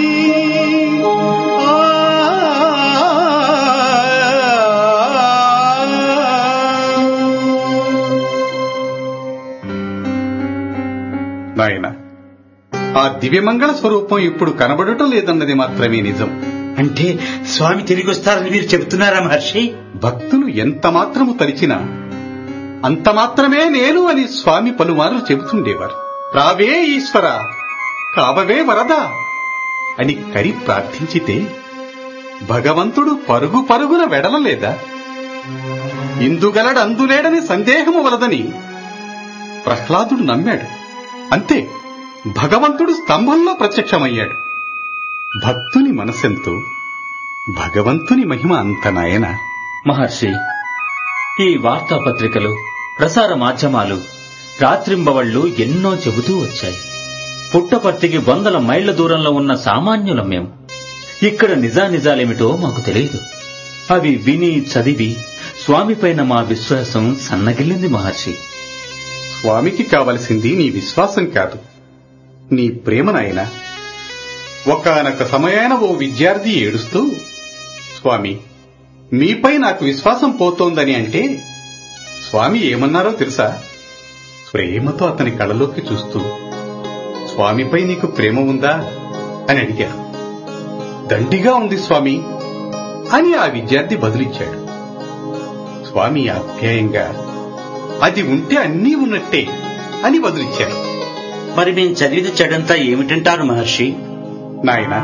నాయన ఆ దివ్యమంగళ స్వరూపం ఇప్పుడు కనబడటం లేదన్నది మాత్రమే నిజం అంటే స్వామి తిరిగి వస్తారని మీరు చెబుతున్నారా మహర్షి భక్తులు ఎంత మాత్రము తలిచినా అంత మాత్రమే నేను అని స్వామి పలుమార్లు చెబుతుండేవారు రావే ఈశ్వర కావవే వరదా అని కరి ప్రార్థించితే భగవంతుడు పరుగు పరుగున వెడలలేదా ఇందుగలడు అందులేడని సందేహము వలదని ప్రహ్లాదుడు నమ్మాడు అంతే భగవంతుడు స్తంభంలో ప్రత్యక్షమయ్యాడు భక్తుని మనసెంతో భగవంతుని మహిమ అంత నాయనా మహర్షి ఈ వార్తాపత్రికలు ప్రసార మాధ్యమాలు రాత్రింబవళ్లు ఎన్నో చెబుతూ వచ్చాయి పుట్టపర్తికి వందల మైళ్ల దూరంలో ఉన్న సామాన్యులం మేము ఇక్కడ నిజానిజాలేమిటో మాకు తెలియదు అవి విని చదివి స్వామిపైన మా విశ్వాసం సన్నగిల్లింది మహర్షి స్వామికి కావలసింది నీ విశ్వాసం కాదు నీ ప్రేమ నాయన ఒకనొక సమయాన ఓ విద్యార్థి ఏడుస్తూ స్వామి మీపై నాకు విశ్వాసం పోతోందని అంటే స్వామి ఏమన్నారో తెలుసా ప్రేమతో అతని కళ్ళలోకి చూస్తూ స్వామిపై నీకు ప్రేమ ఉందా అని అడిగారు దండిగా ఉంది స్వామి అని ఆ విద్యార్థి బదులిచ్చాడు స్వామి ఆప్యాయంగా అది ఉంటే అన్నీ ఉన్నట్టే అని బదులిచ్చారు మరి మేము చదివిన చెడంతా ఏమిటంటారు మహర్షి నాయన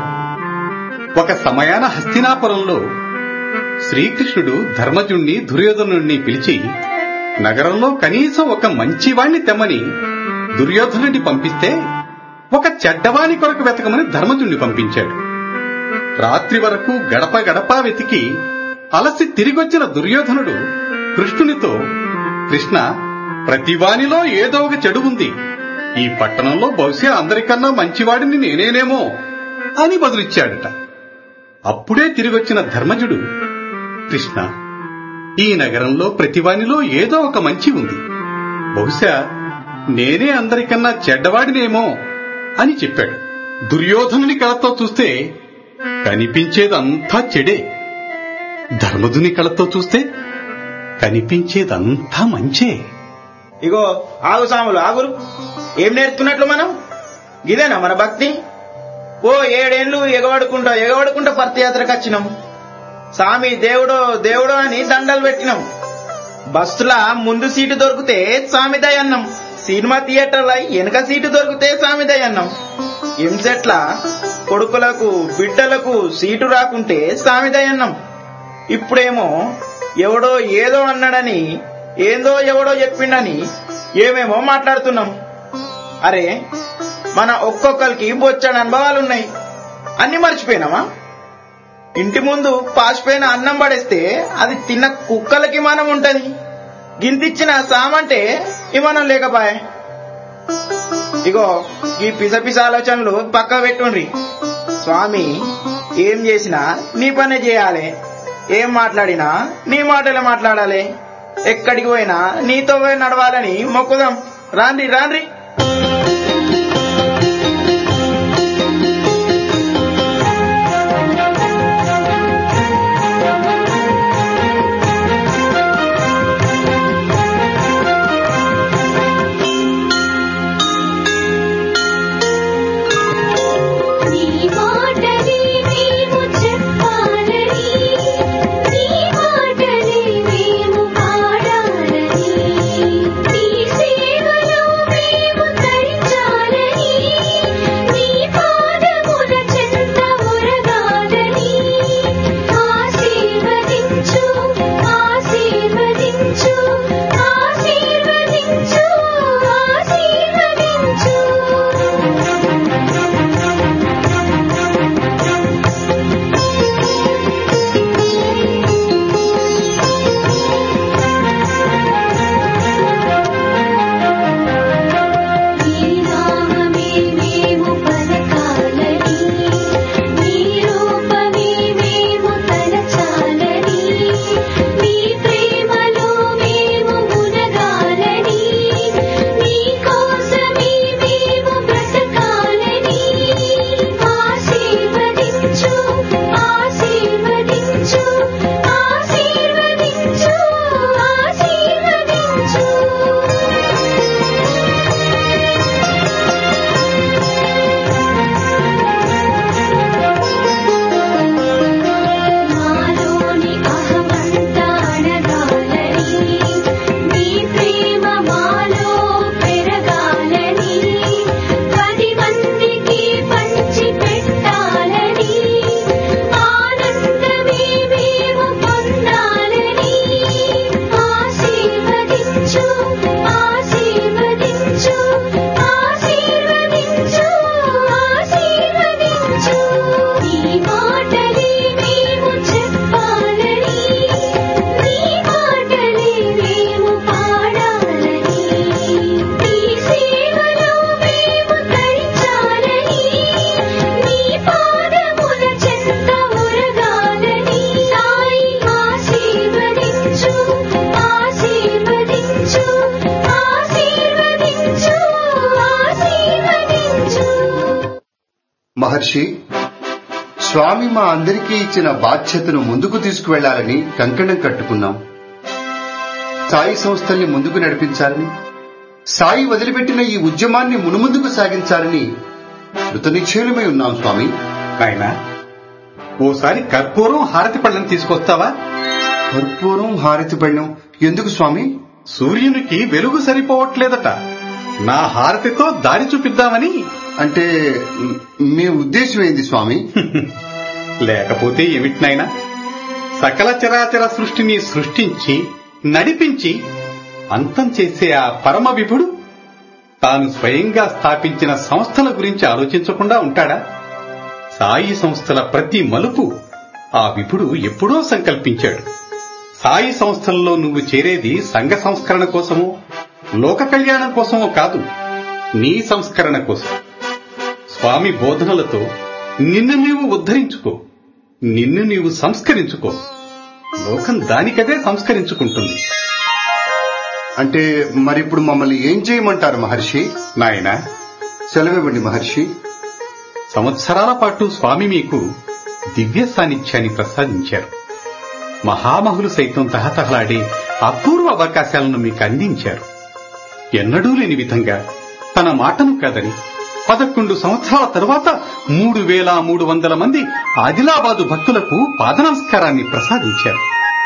ఒక సమయాన హస్తినాపురంలో శ్రీకృష్ణుడు ధర్మజుణ్ణి దుర్యోధనుణ్ణి పిలిచి నగరంలో కనీసం ఒక మంచివాణ్ణి తెమ్మని దుర్యోధనుడిని పంపిస్తే ఒక చెడ్డవాణి కొరకు వెతకమని ధర్మజుణ్ణి పంపించాడు రాత్రి వరకు గడప గడప వెతికి అలసి తిరిగొచ్చిన దుర్యోధనుడు కృష్ణునితో కృష్ణ ప్రతివానిలో ఏదో ఒక చెడు ఉంది ఈ పట్టణంలో బహుశా అందరికన్నా మంచివాడిని నేనేనేమో అని బదులిచ్చాడట అప్పుడే తిరిగొచ్చిన ధర్మజుడు కృష్ణ ఈ నగరంలో ప్రతివానిలో ఏదో ఒక మంచి ఉంది బహుశా నేనే అందరికన్నా చెడ్డవాడినేమో అని చెప్పాడు దుర్యోధనుని కళతో చూస్తే కనిపించేదంతా చెడే ధర్మజుని కళతో చూస్తే కనిపించేదంతా మంచే ఇగో ఆగు సాములు ఆగురు ఏం నేర్చుకున్నట్లు మనం ఇదేనా మన భక్తి ఓ ఏడేండ్లు ఎగబడుకుంటా ఎగబడుకుంటా పర్తియాత్రకు వచ్చినాం సామి దేవుడో దేవుడో అని దండలు పెట్టినాం బస్సుల ముందు సీటు దొరికితే సామిదయ్ అన్నాం సినిమా థియేటర్ల వెనక సీటు దొరికితే సామిదయ్ అన్నాం ఎంసెట్ల కొడుకులకు బిడ్డలకు సీటు రాకుంటే సామిదయ్ అన్నాం ఇప్పుడేమో ఎవడో ఏదో అన్నాడని ఏందో ఎవడో చెప్పిండని ఏమేమో మాట్లాడుతున్నాం అరే మన ఒక్కొక్కరికి బొచ్చని అనుభవాలున్నాయి అన్ని మర్చిపోయినామా ఇంటి ముందు పాసిపోయిన అన్నం పడేస్తే అది తిన్న కుక్కలకి మనం ఉంటది గింతిచ్చిన సామంటే ఇమానం లేకపాయే ఇగో ఈ పిస పిస ఆలోచనలు పక్క పెట్టుండ్రి స్వామి ఏం చేసినా నీ పనే చేయాలి ఏం మాట్లాడినా నీ మాటలే మాట్లాడాలి ఎక్కడికి పోయినా నీతో పోయి నడవాలని మొక్కుదాం రాండి రాండ్రి మహర్షి స్వామి మా అందరికీ ఇచ్చిన బాధ్యతను ముందుకు తీసుకువెళ్లాలని కంకణం కట్టుకున్నాం సాయి సంస్థల్ని ముందుకు నడిపించాలని సాయి వదిలిపెట్టిన ఈ ఉద్యమాన్ని మునుముందుకు సాగించాలని కృతనిశ్చయులమై ఉన్నాం స్వామి నాయనా ఓసారి కర్పూరం హారతి పళ్ళని తీసుకొస్తావా కర్పూరం హారతి పళ్ళం ఎందుకు స్వామి సూర్యునికి వెలుగు సరిపోవట్లేదట నా హారతితో దారి చూపిద్దామని అంటే మ్, మీ ఉద్దేశం ఏంది స్వామి లేకపోతే ఏమిటినైనా సకల చరాచర సృష్టిని సృష్టించి నడిపించి అంతం చేసే ఆ పరమ విభుడు తాను స్వయంగా స్థాపించిన సంస్థల గురించి ఆలోచించకుండా ఉంటాడా సాయి సంస్థల ప్రతి మలుపు ఆ విభుడు ఎప్పుడో సంకల్పించాడు సాయి సంస్థల్లో నువ్వు చేరేది సంఘ సంస్కరణ కోసమో లోక కళ్యాణం కోసమో కాదు నీ సంస్కరణ కోసం స్వామి బోధనలతో నిన్ను నీవు ఉద్ధరించుకో నిన్ను నీవు సంస్కరించుకో లోకం దానికదే సంస్కరించుకుంటుంది అంటే మరిప్పుడు మమ్మల్ని ఏం చేయమంటారు మహర్షి నాయనా సెలవివ్వండి మహర్షి సంవత్సరాల పాటు స్వామి మీకు దివ్య సాన్నిధ్యాన్ని ప్రసాదించారు మహామహులు సైతం తహతహలాడే అపూర్వ అవకాశాలను మీకు అందించారు ఎన్నడూ లేని విధంగా తన మాటను కాదని పదకొండు సంవత్సరాల తరువాత మూడు వేల మూడు వందల మంది ఆదిలాబాదు భక్తులకు పాద నమస్కారాన్ని ప్రసాదించారు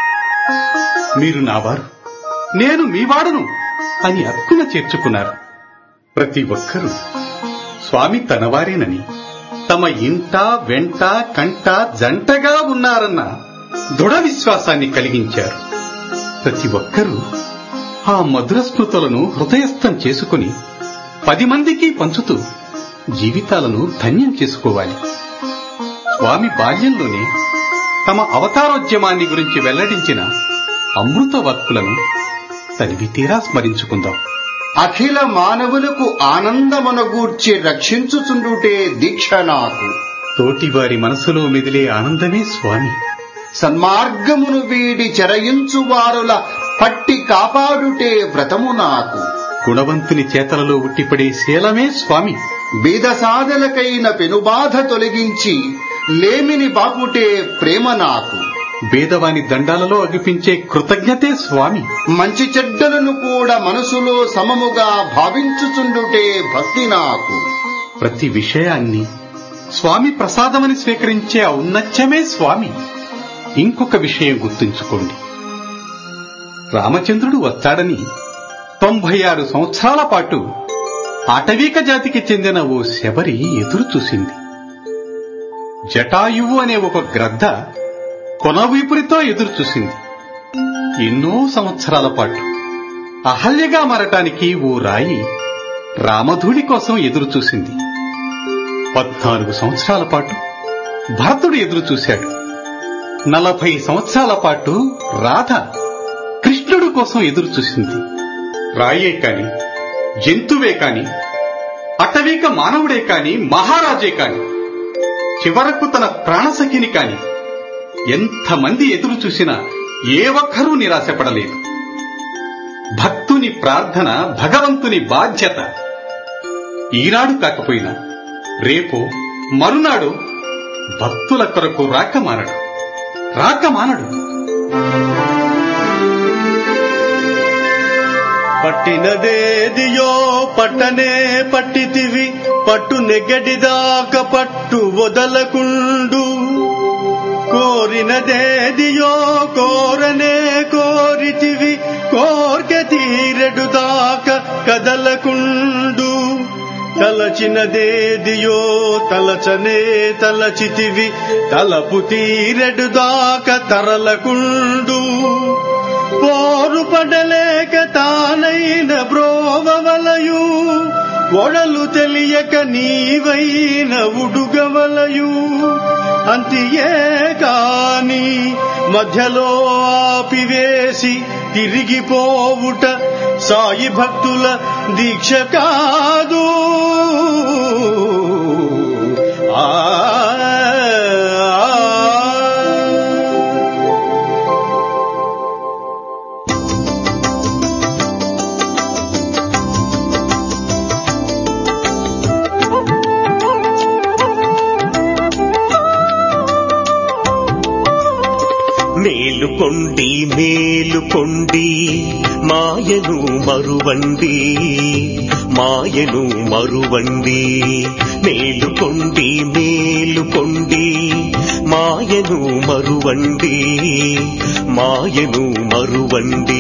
మీరు నావారు నేను మీవాడును అని అక్కున చేర్చుకున్నారు ప్రతి ఒక్కరూ స్వామి తనవారేనని తమ ఇంట వెంట కంట జంటగా ఉన్నారన్న దృఢ విశ్వాసాన్ని కలిగించారు ప్రతి ఒక్కరూ ఆ మధుర స్మృతులను హృదయస్థం చేసుకుని పది మందికి పంచుతూ జీవితాలను ధన్యం చేసుకోవాలి స్వామి బాల్యంలోనే తమ అవతారోద్యమాన్ని గురించి వెల్లడించిన అమృత వాక్కులను తనివి తీరా స్మరించుకుందాం అఖిల మానవులకు ఆనందమనగూర్చి రక్షించుచుండుటే దీక్ష నాకు తోటివారి మనసులో మెదిలే ఆనందమే స్వామి సన్మార్గమును వీడి చెరయించు వారుల పట్టి కాపాడుటే వ్రతము నాకు గుణవంతుని చేతలలో ఉట్టిపడే శీలమే స్వామి బీద సాధలకైన పెనుబాధ తొలగించి లేమిని బాపుటే ప్రేమ నాకు భేదవాని దండాలలో అగిపించే కృతజ్ఞతే స్వామి మంచి చెడ్డలను కూడా మనసులో సమముగా భావించుచుండుటే భక్తి నాకు ప్రతి విషయాన్ని స్వామి ప్రసాదమని స్వీకరించే ఔన్నత్యమే స్వామి ఇంకొక విషయం గుర్తుంచుకోండి రామచంద్రుడు వస్తాడని తొంభై ఆరు సంవత్సరాల పాటు ఆటవీక జాతికి చెందిన ఓ శబరి ఎదురు చూసింది జటాయువు అనే ఒక గ్రద్ద కొనవీపురితో ఎదురు చూసింది ఎన్నో సంవత్సరాల పాటు అహల్యగా మారటానికి ఓ రాయి రామధూళి కోసం ఎదురు చూసింది పద్నాలుగు సంవత్సరాల పాటు భరతుడు ఎదురు చూశాడు నలభై సంవత్సరాల పాటు రాధ కృష్ణుడు కోసం ఎదురు చూసింది రాయే కాని జంతువే కాని అటవీక మానవుడే కాని మహారాజే కాని చివరకు తన ప్రాణసఖిని కాని ఎంతమంది ఎదురు చూసినా ఏ ఒక్కరూ నిరాశపడలేదు భక్తుని ప్రార్థన భగవంతుని బాధ్యత ఈనాడు కాకపోయినా రేపు మరునాడు భక్తుల కొరకు రాకమానడు రాకమానడు పట్టినదేదియో పట్టనే పట్టితివి పట్టు నెగ్గడిదాక పట్టు వదలకుండు కోరినదేదియో కోరనే కోరితివి కోర్కె తీరెడు దాక కదలకుండు తలచినదేదియో తలచనే తలచితివి తలపు తీరెడు దాక తరలకుండు పోరు పడలేక తానైన బ్రోవవలయు ఒడలు తెలియక నీవైన ఉడుగవలయు అంతియే కాని మధ్యలో ఆపివేసి తిరిగిపోవుట సాయి భక్తుల దీక్ష కాదు ఆ మేలుకొండి మేలుకొండి మాయను మరువండి మాయను మరువండి మేలుకొండి మేలుకొండి మాయను మరువండి మాయను మరువండి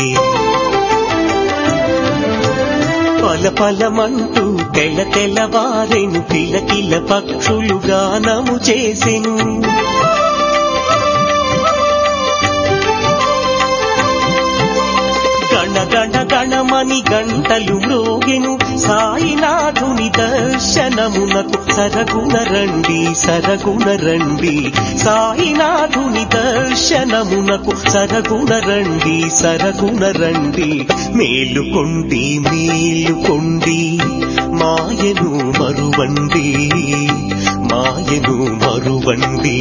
పల పలమంటూ తెల తెల్లవారెను కిలకిల పక్షులు గానము చేసెను గణ గణ గణమని గంటలు మ్రోగెను సాయినాథుని దర్శనమునకు సరగుణ రండి సరగుణ రండి సాయినాథుని దర్శనమునకు సరగుణ రండి సరగుణ రండి మేలుకొండి మేలుకొండి మాయను మరువండి మాయను మరువండి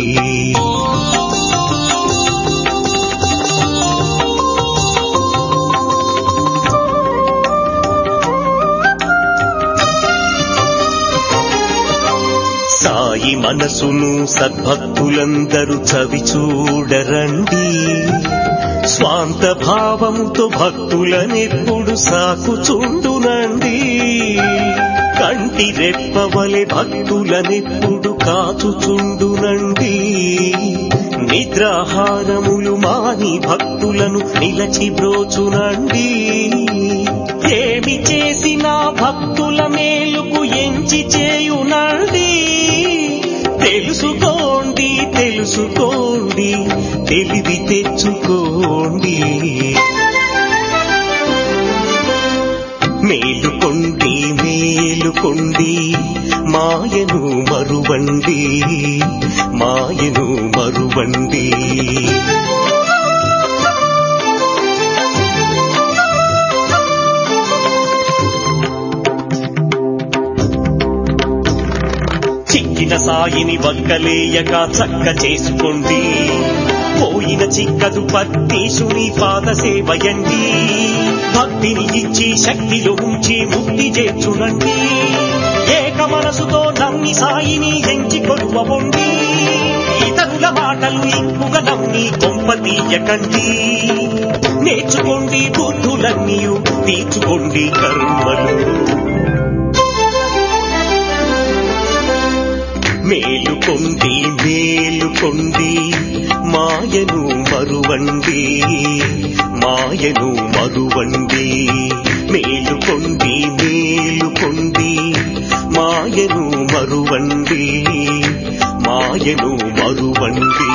సాయి మనసును సద్భక్తులందరూ చవి చూడరండి స్వాంత భావముతో భక్తులనెప్పుడు సాకుచుండునండి కంటి రెప్పవలె భక్తులనెప్పుడు కాచుచుండునండి నిద్రాహారములు మాని భక్తులను నిలచి బ్రోచునండి ఏమి చేసినా భక్తుల మేలుకు ఎంచి చేయునండి తెలుసుకోండి తెలుసుకోండి తెలివి తెచ్చుకోండి మేలుకొండి మేలుకొండి మాయను మరువండి మాయను మరువండి చిక్కిన సాయిని వక్కలేయక చక్క చేసుకోండి పోయిన చిక్కదు పత్తీసుని పాద సేవయండి భక్తిని ఇచ్చి శక్తిలో ఉంచి ముక్తి చేర్చునండి ఏక మనసుతో నమ్మి సాయిని ఎంచి కొలువబొండి ఇతరుల మాటలు ఇంపుగా నమ్మి కొంప తీయకండి నేర్చుకోండి బుద్ధులన్నీ తీర్చుకోండి కర్మలు మేలుకొండి మేలుకొండి మాయను మరువండి మాయను మరువండి మేలుకొండి మేలుకొండి మాయను మరువండి మాయను మరువండి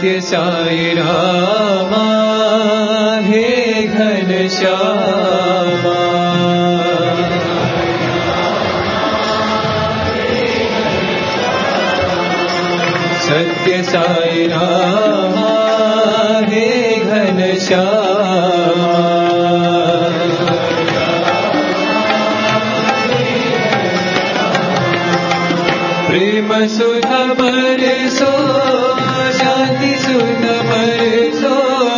सत्य साई रामा हे घन श्यामा सत्य साई रामा हे घन श्यामा प्रेम सुध बरसो शांति सुध बरसो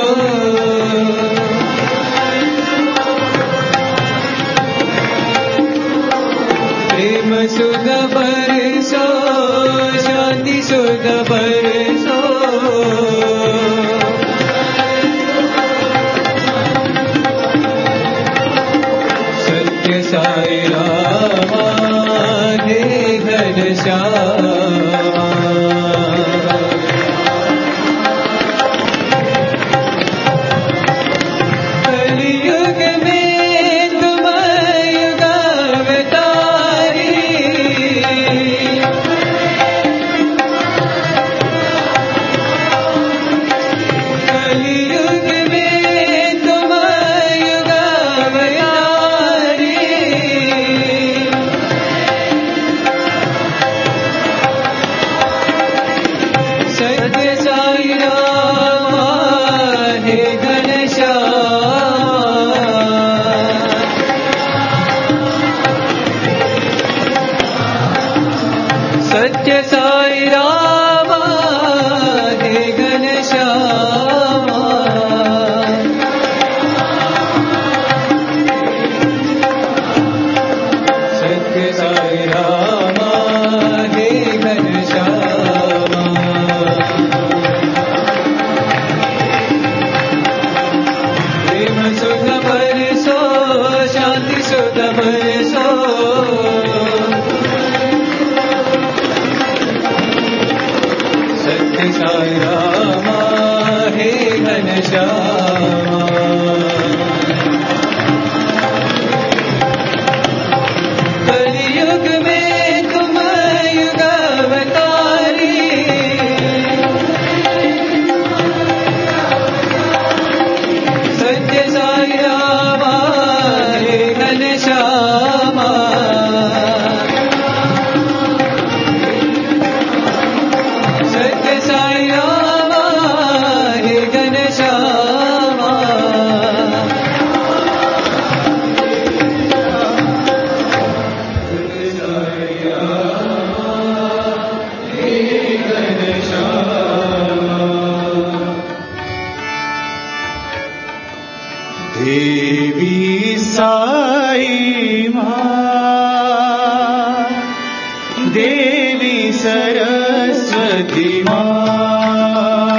प्रेम सुध बरसो शांति सुध बरसो सत्य साई रामा हे घन श्यामा कलियुग में तुम युगावतारी कलियुग में तुम युगावतारी सत्य साई रामा हे घन सत्य साई रामा हे घन श्यामा सत्य साई रामा हे घन श्यामा प्रेम सुख बरसो शांति सुख बरसो सत्य साई रामा हे घन श्यामा कलियुग में तुम युगावतारी सत्य साई रामा हे घन श्यामा सत्य साई रामा हे घन श्यामा देवी साई माँ देवी सरस्वती माँ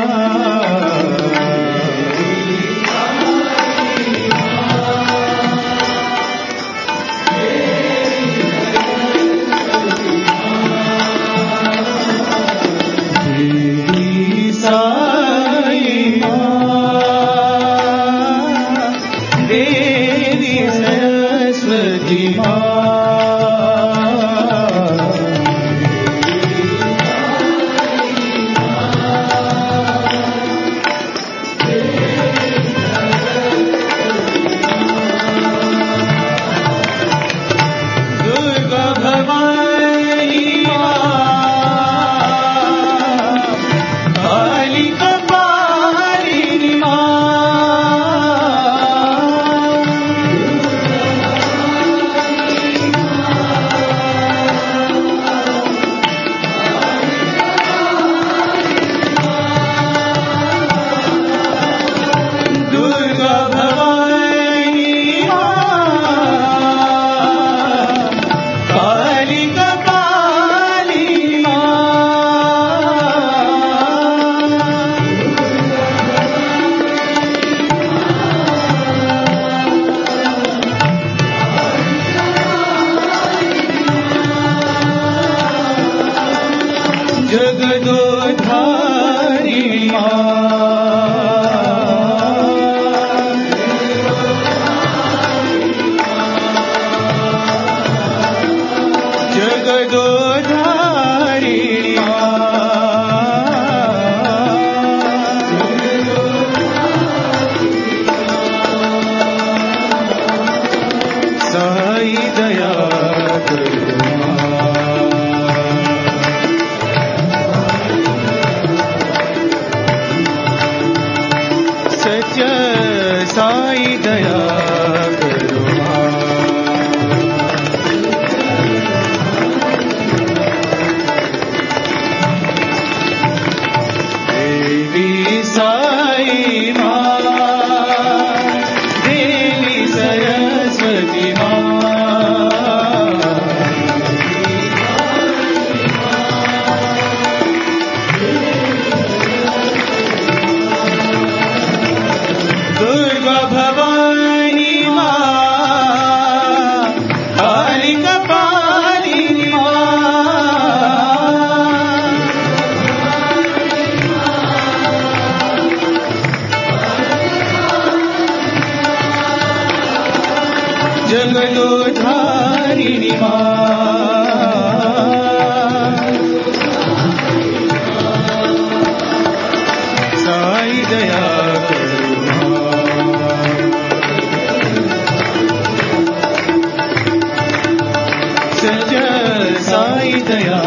देवी साई माँ देवी सरस्वती माँ जगदोधारिणि मा साई दया सज साई दया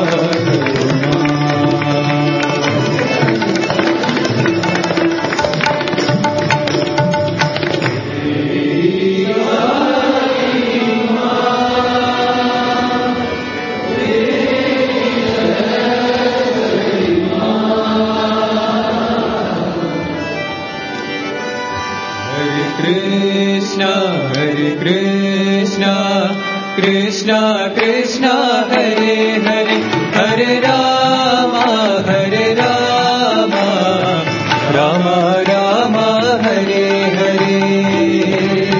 Hare Krishna, Hare Krishna, Krishna Krishna, Hare Hare, Hare Rama, Hare Rama, Rama Rama, Hare Hare.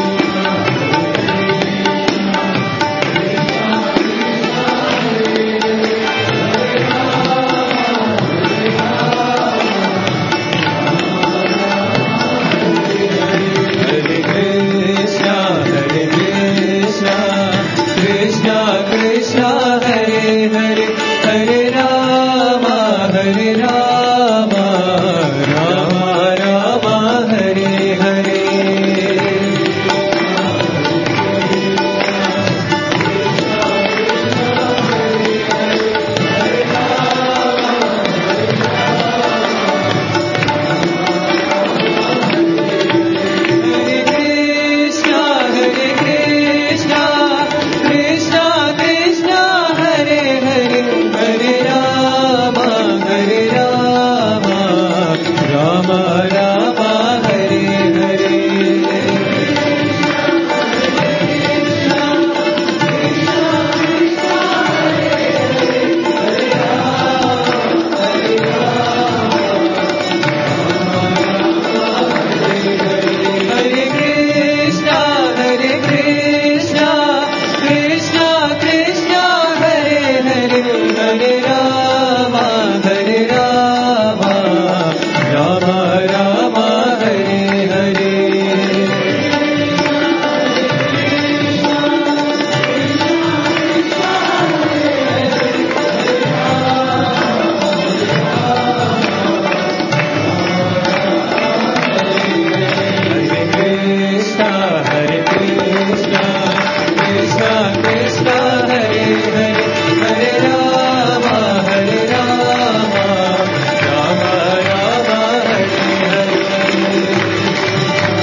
Hare Krishna, Hare Krishna, Krishna Krishna, Hare Hare, Hare Rama, Hare Rama, Rama Rama, Hare Hare. Hare Krishna, Hare Krishna, Krishna Krishna, Hare Hare, Hare Rama, Hare Rama, Rama Rama, Hare Hare. Hare Krishna, Hare Krishna, Krishna Krishna, Hare Hare, Hare Rama, Hare Rama, Rama Rama, Hare Hare. Hare Krishna, Hare Krishna, Krishna Krishna, Hare Hare, Hare Rama, Hare Rama, Rama Rama, Hare Hare.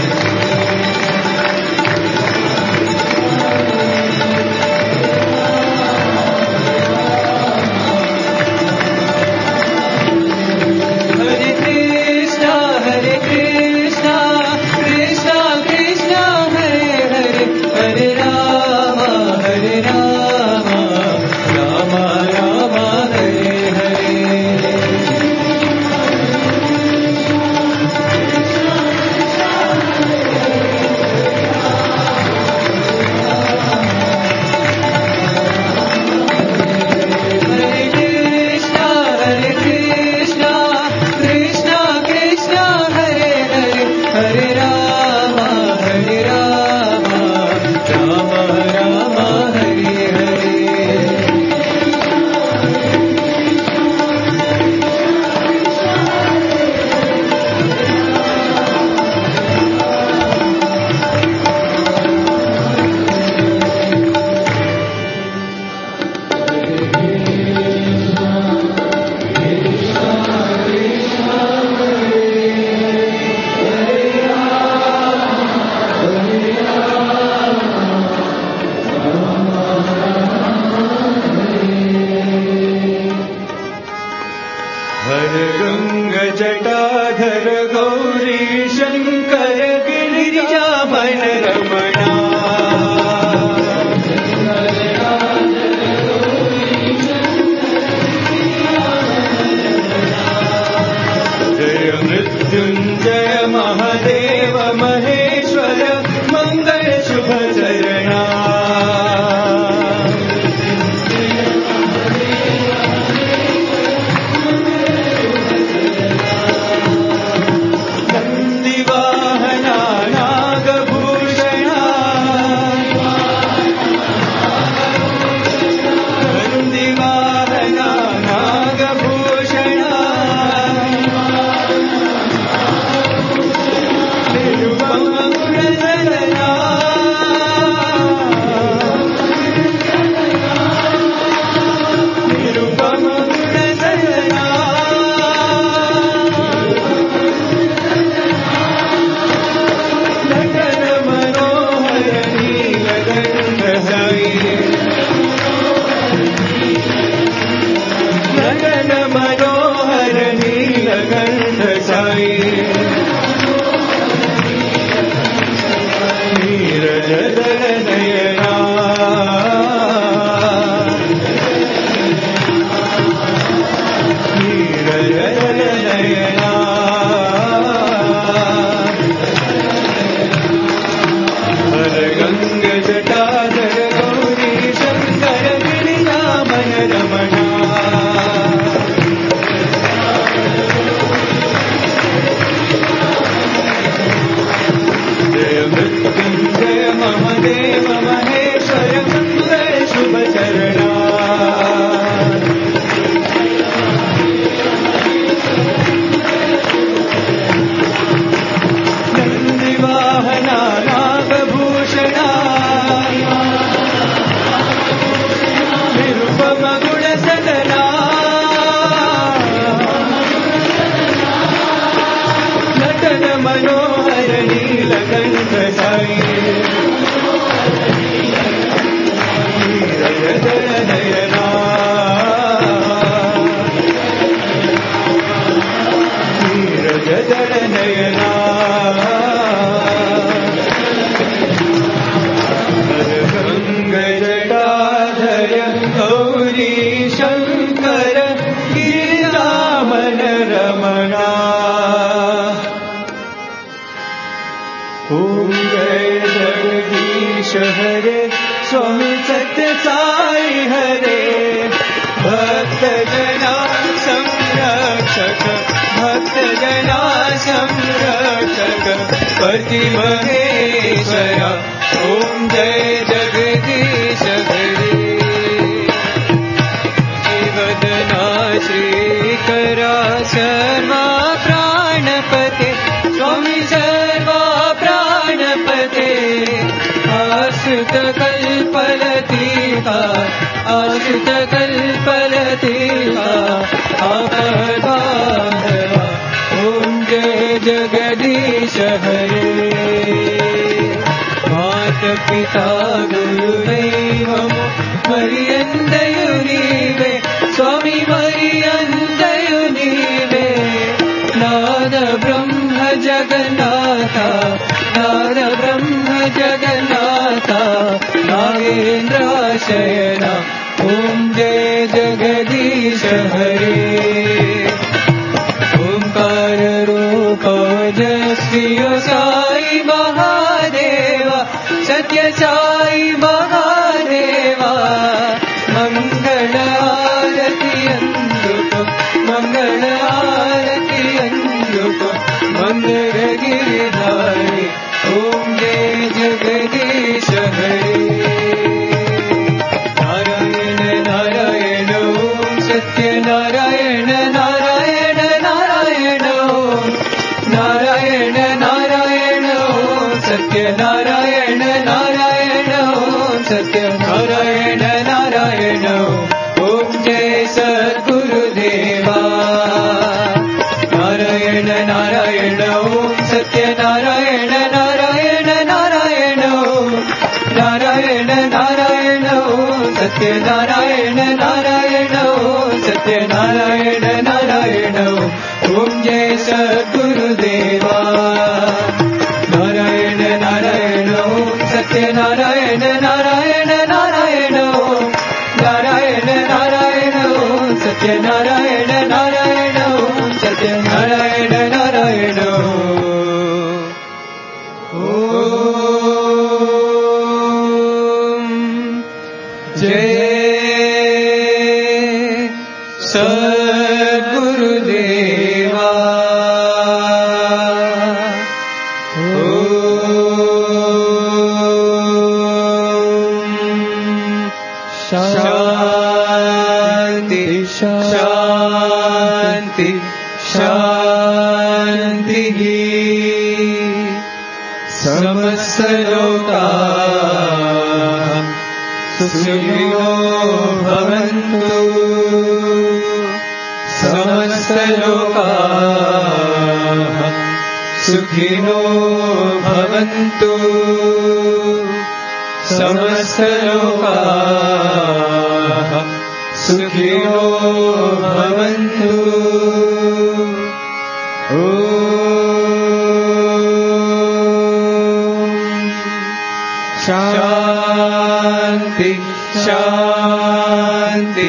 Hare Krishna, Hare Krishna, Krishna Krishna, Hare Hare, Hare Rama, Hare Rama, Rama Rama, Hare Hare. Hare Krishna, Hare Krishna, Krishna Krishna, Hare Hare, Hare Rama, Hare Rama, Rama Rama, Hare Hare. हर गंग जटाधर गौरी शंकर गिरिजामन रमणा जय मृत्युंजय महादेव महेश्वर मंगल शुभ चरणा मृत्युञ्जय महादेव महेश्वर मङ्गल शुभ चरणा नन्दिवाहना नागभूषणा निरुपमगुणसदना नटन मनोहर नीलकण्ठ साई नीरजल नयना नीरजल नयना गङ्गजटाधर गौरी शङ्कर गिरिरामन रमणा ॐ जय जगदीश हरे स्वामी सत्य साई हरे भक्त जना संरक्षक भक्त जना संरक्षक पति महेश्वरा ॐ जय जगदीश हरे वदना श्रीकरा शर्मा प्राणपते स्वामी सर्वा प्राणपते आश्रित कल्पलतीका आश्रित कल्पलतीका आपदाधवा ॐ जय जगदीश हरे मात पिता गुरुदैवमु मरियन्दयु नीवे स्वामी मरियन्दयु नीवे नाद ब्रह्म जगन्नाथ नाद ब्रह्म जगन्नाथ नागेन्द्राशयना ॐ जय जगदीश हरे ओङ्कार रूपजस्विय साई महादेव सत्य साई महादेवा मङ्गल आरति अन्दुक मङ्गल आरति अन्दुक मङ्गल गिरिधारी ॐ जय जगदीश हरे नारायण नारायण ॐ सत्यनारायण नारायण नारायण ॐ नारायण नारायण ॐ सत्यनारायण नारायण ॐ सत्यनारायण नारायण ॐ जय सद्गुरुदेवा नारायण नारायण ॐ सत्यनारायण नारायण नारायण ॐ नारायण नारायण ॐ सत्यनारायण नारायण ॐ सत्यनारायण नारायण ॐ जय सद्गुरुदेवा नारायण नारायण ॐ सत्यनारायण नारायण नारायण ॐ नारायण नारायण ॐ सत्यनारायण नारायण ॐ सत्यनारायण नारायण ॐ जय सद्गुरुदेवा ॐ शान्ति शान्ति शान्तिः समस्तलोका सुखिनो भवन्तु समस्तलोका सुखिनो भवन्तु समस्तलोका सुखिनो भवन्तु ॐ शान्ति शान्ति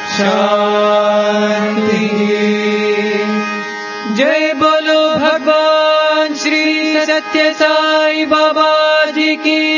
शान्ति जय बोलो भगवान श्री सत्य साई बाबा जी की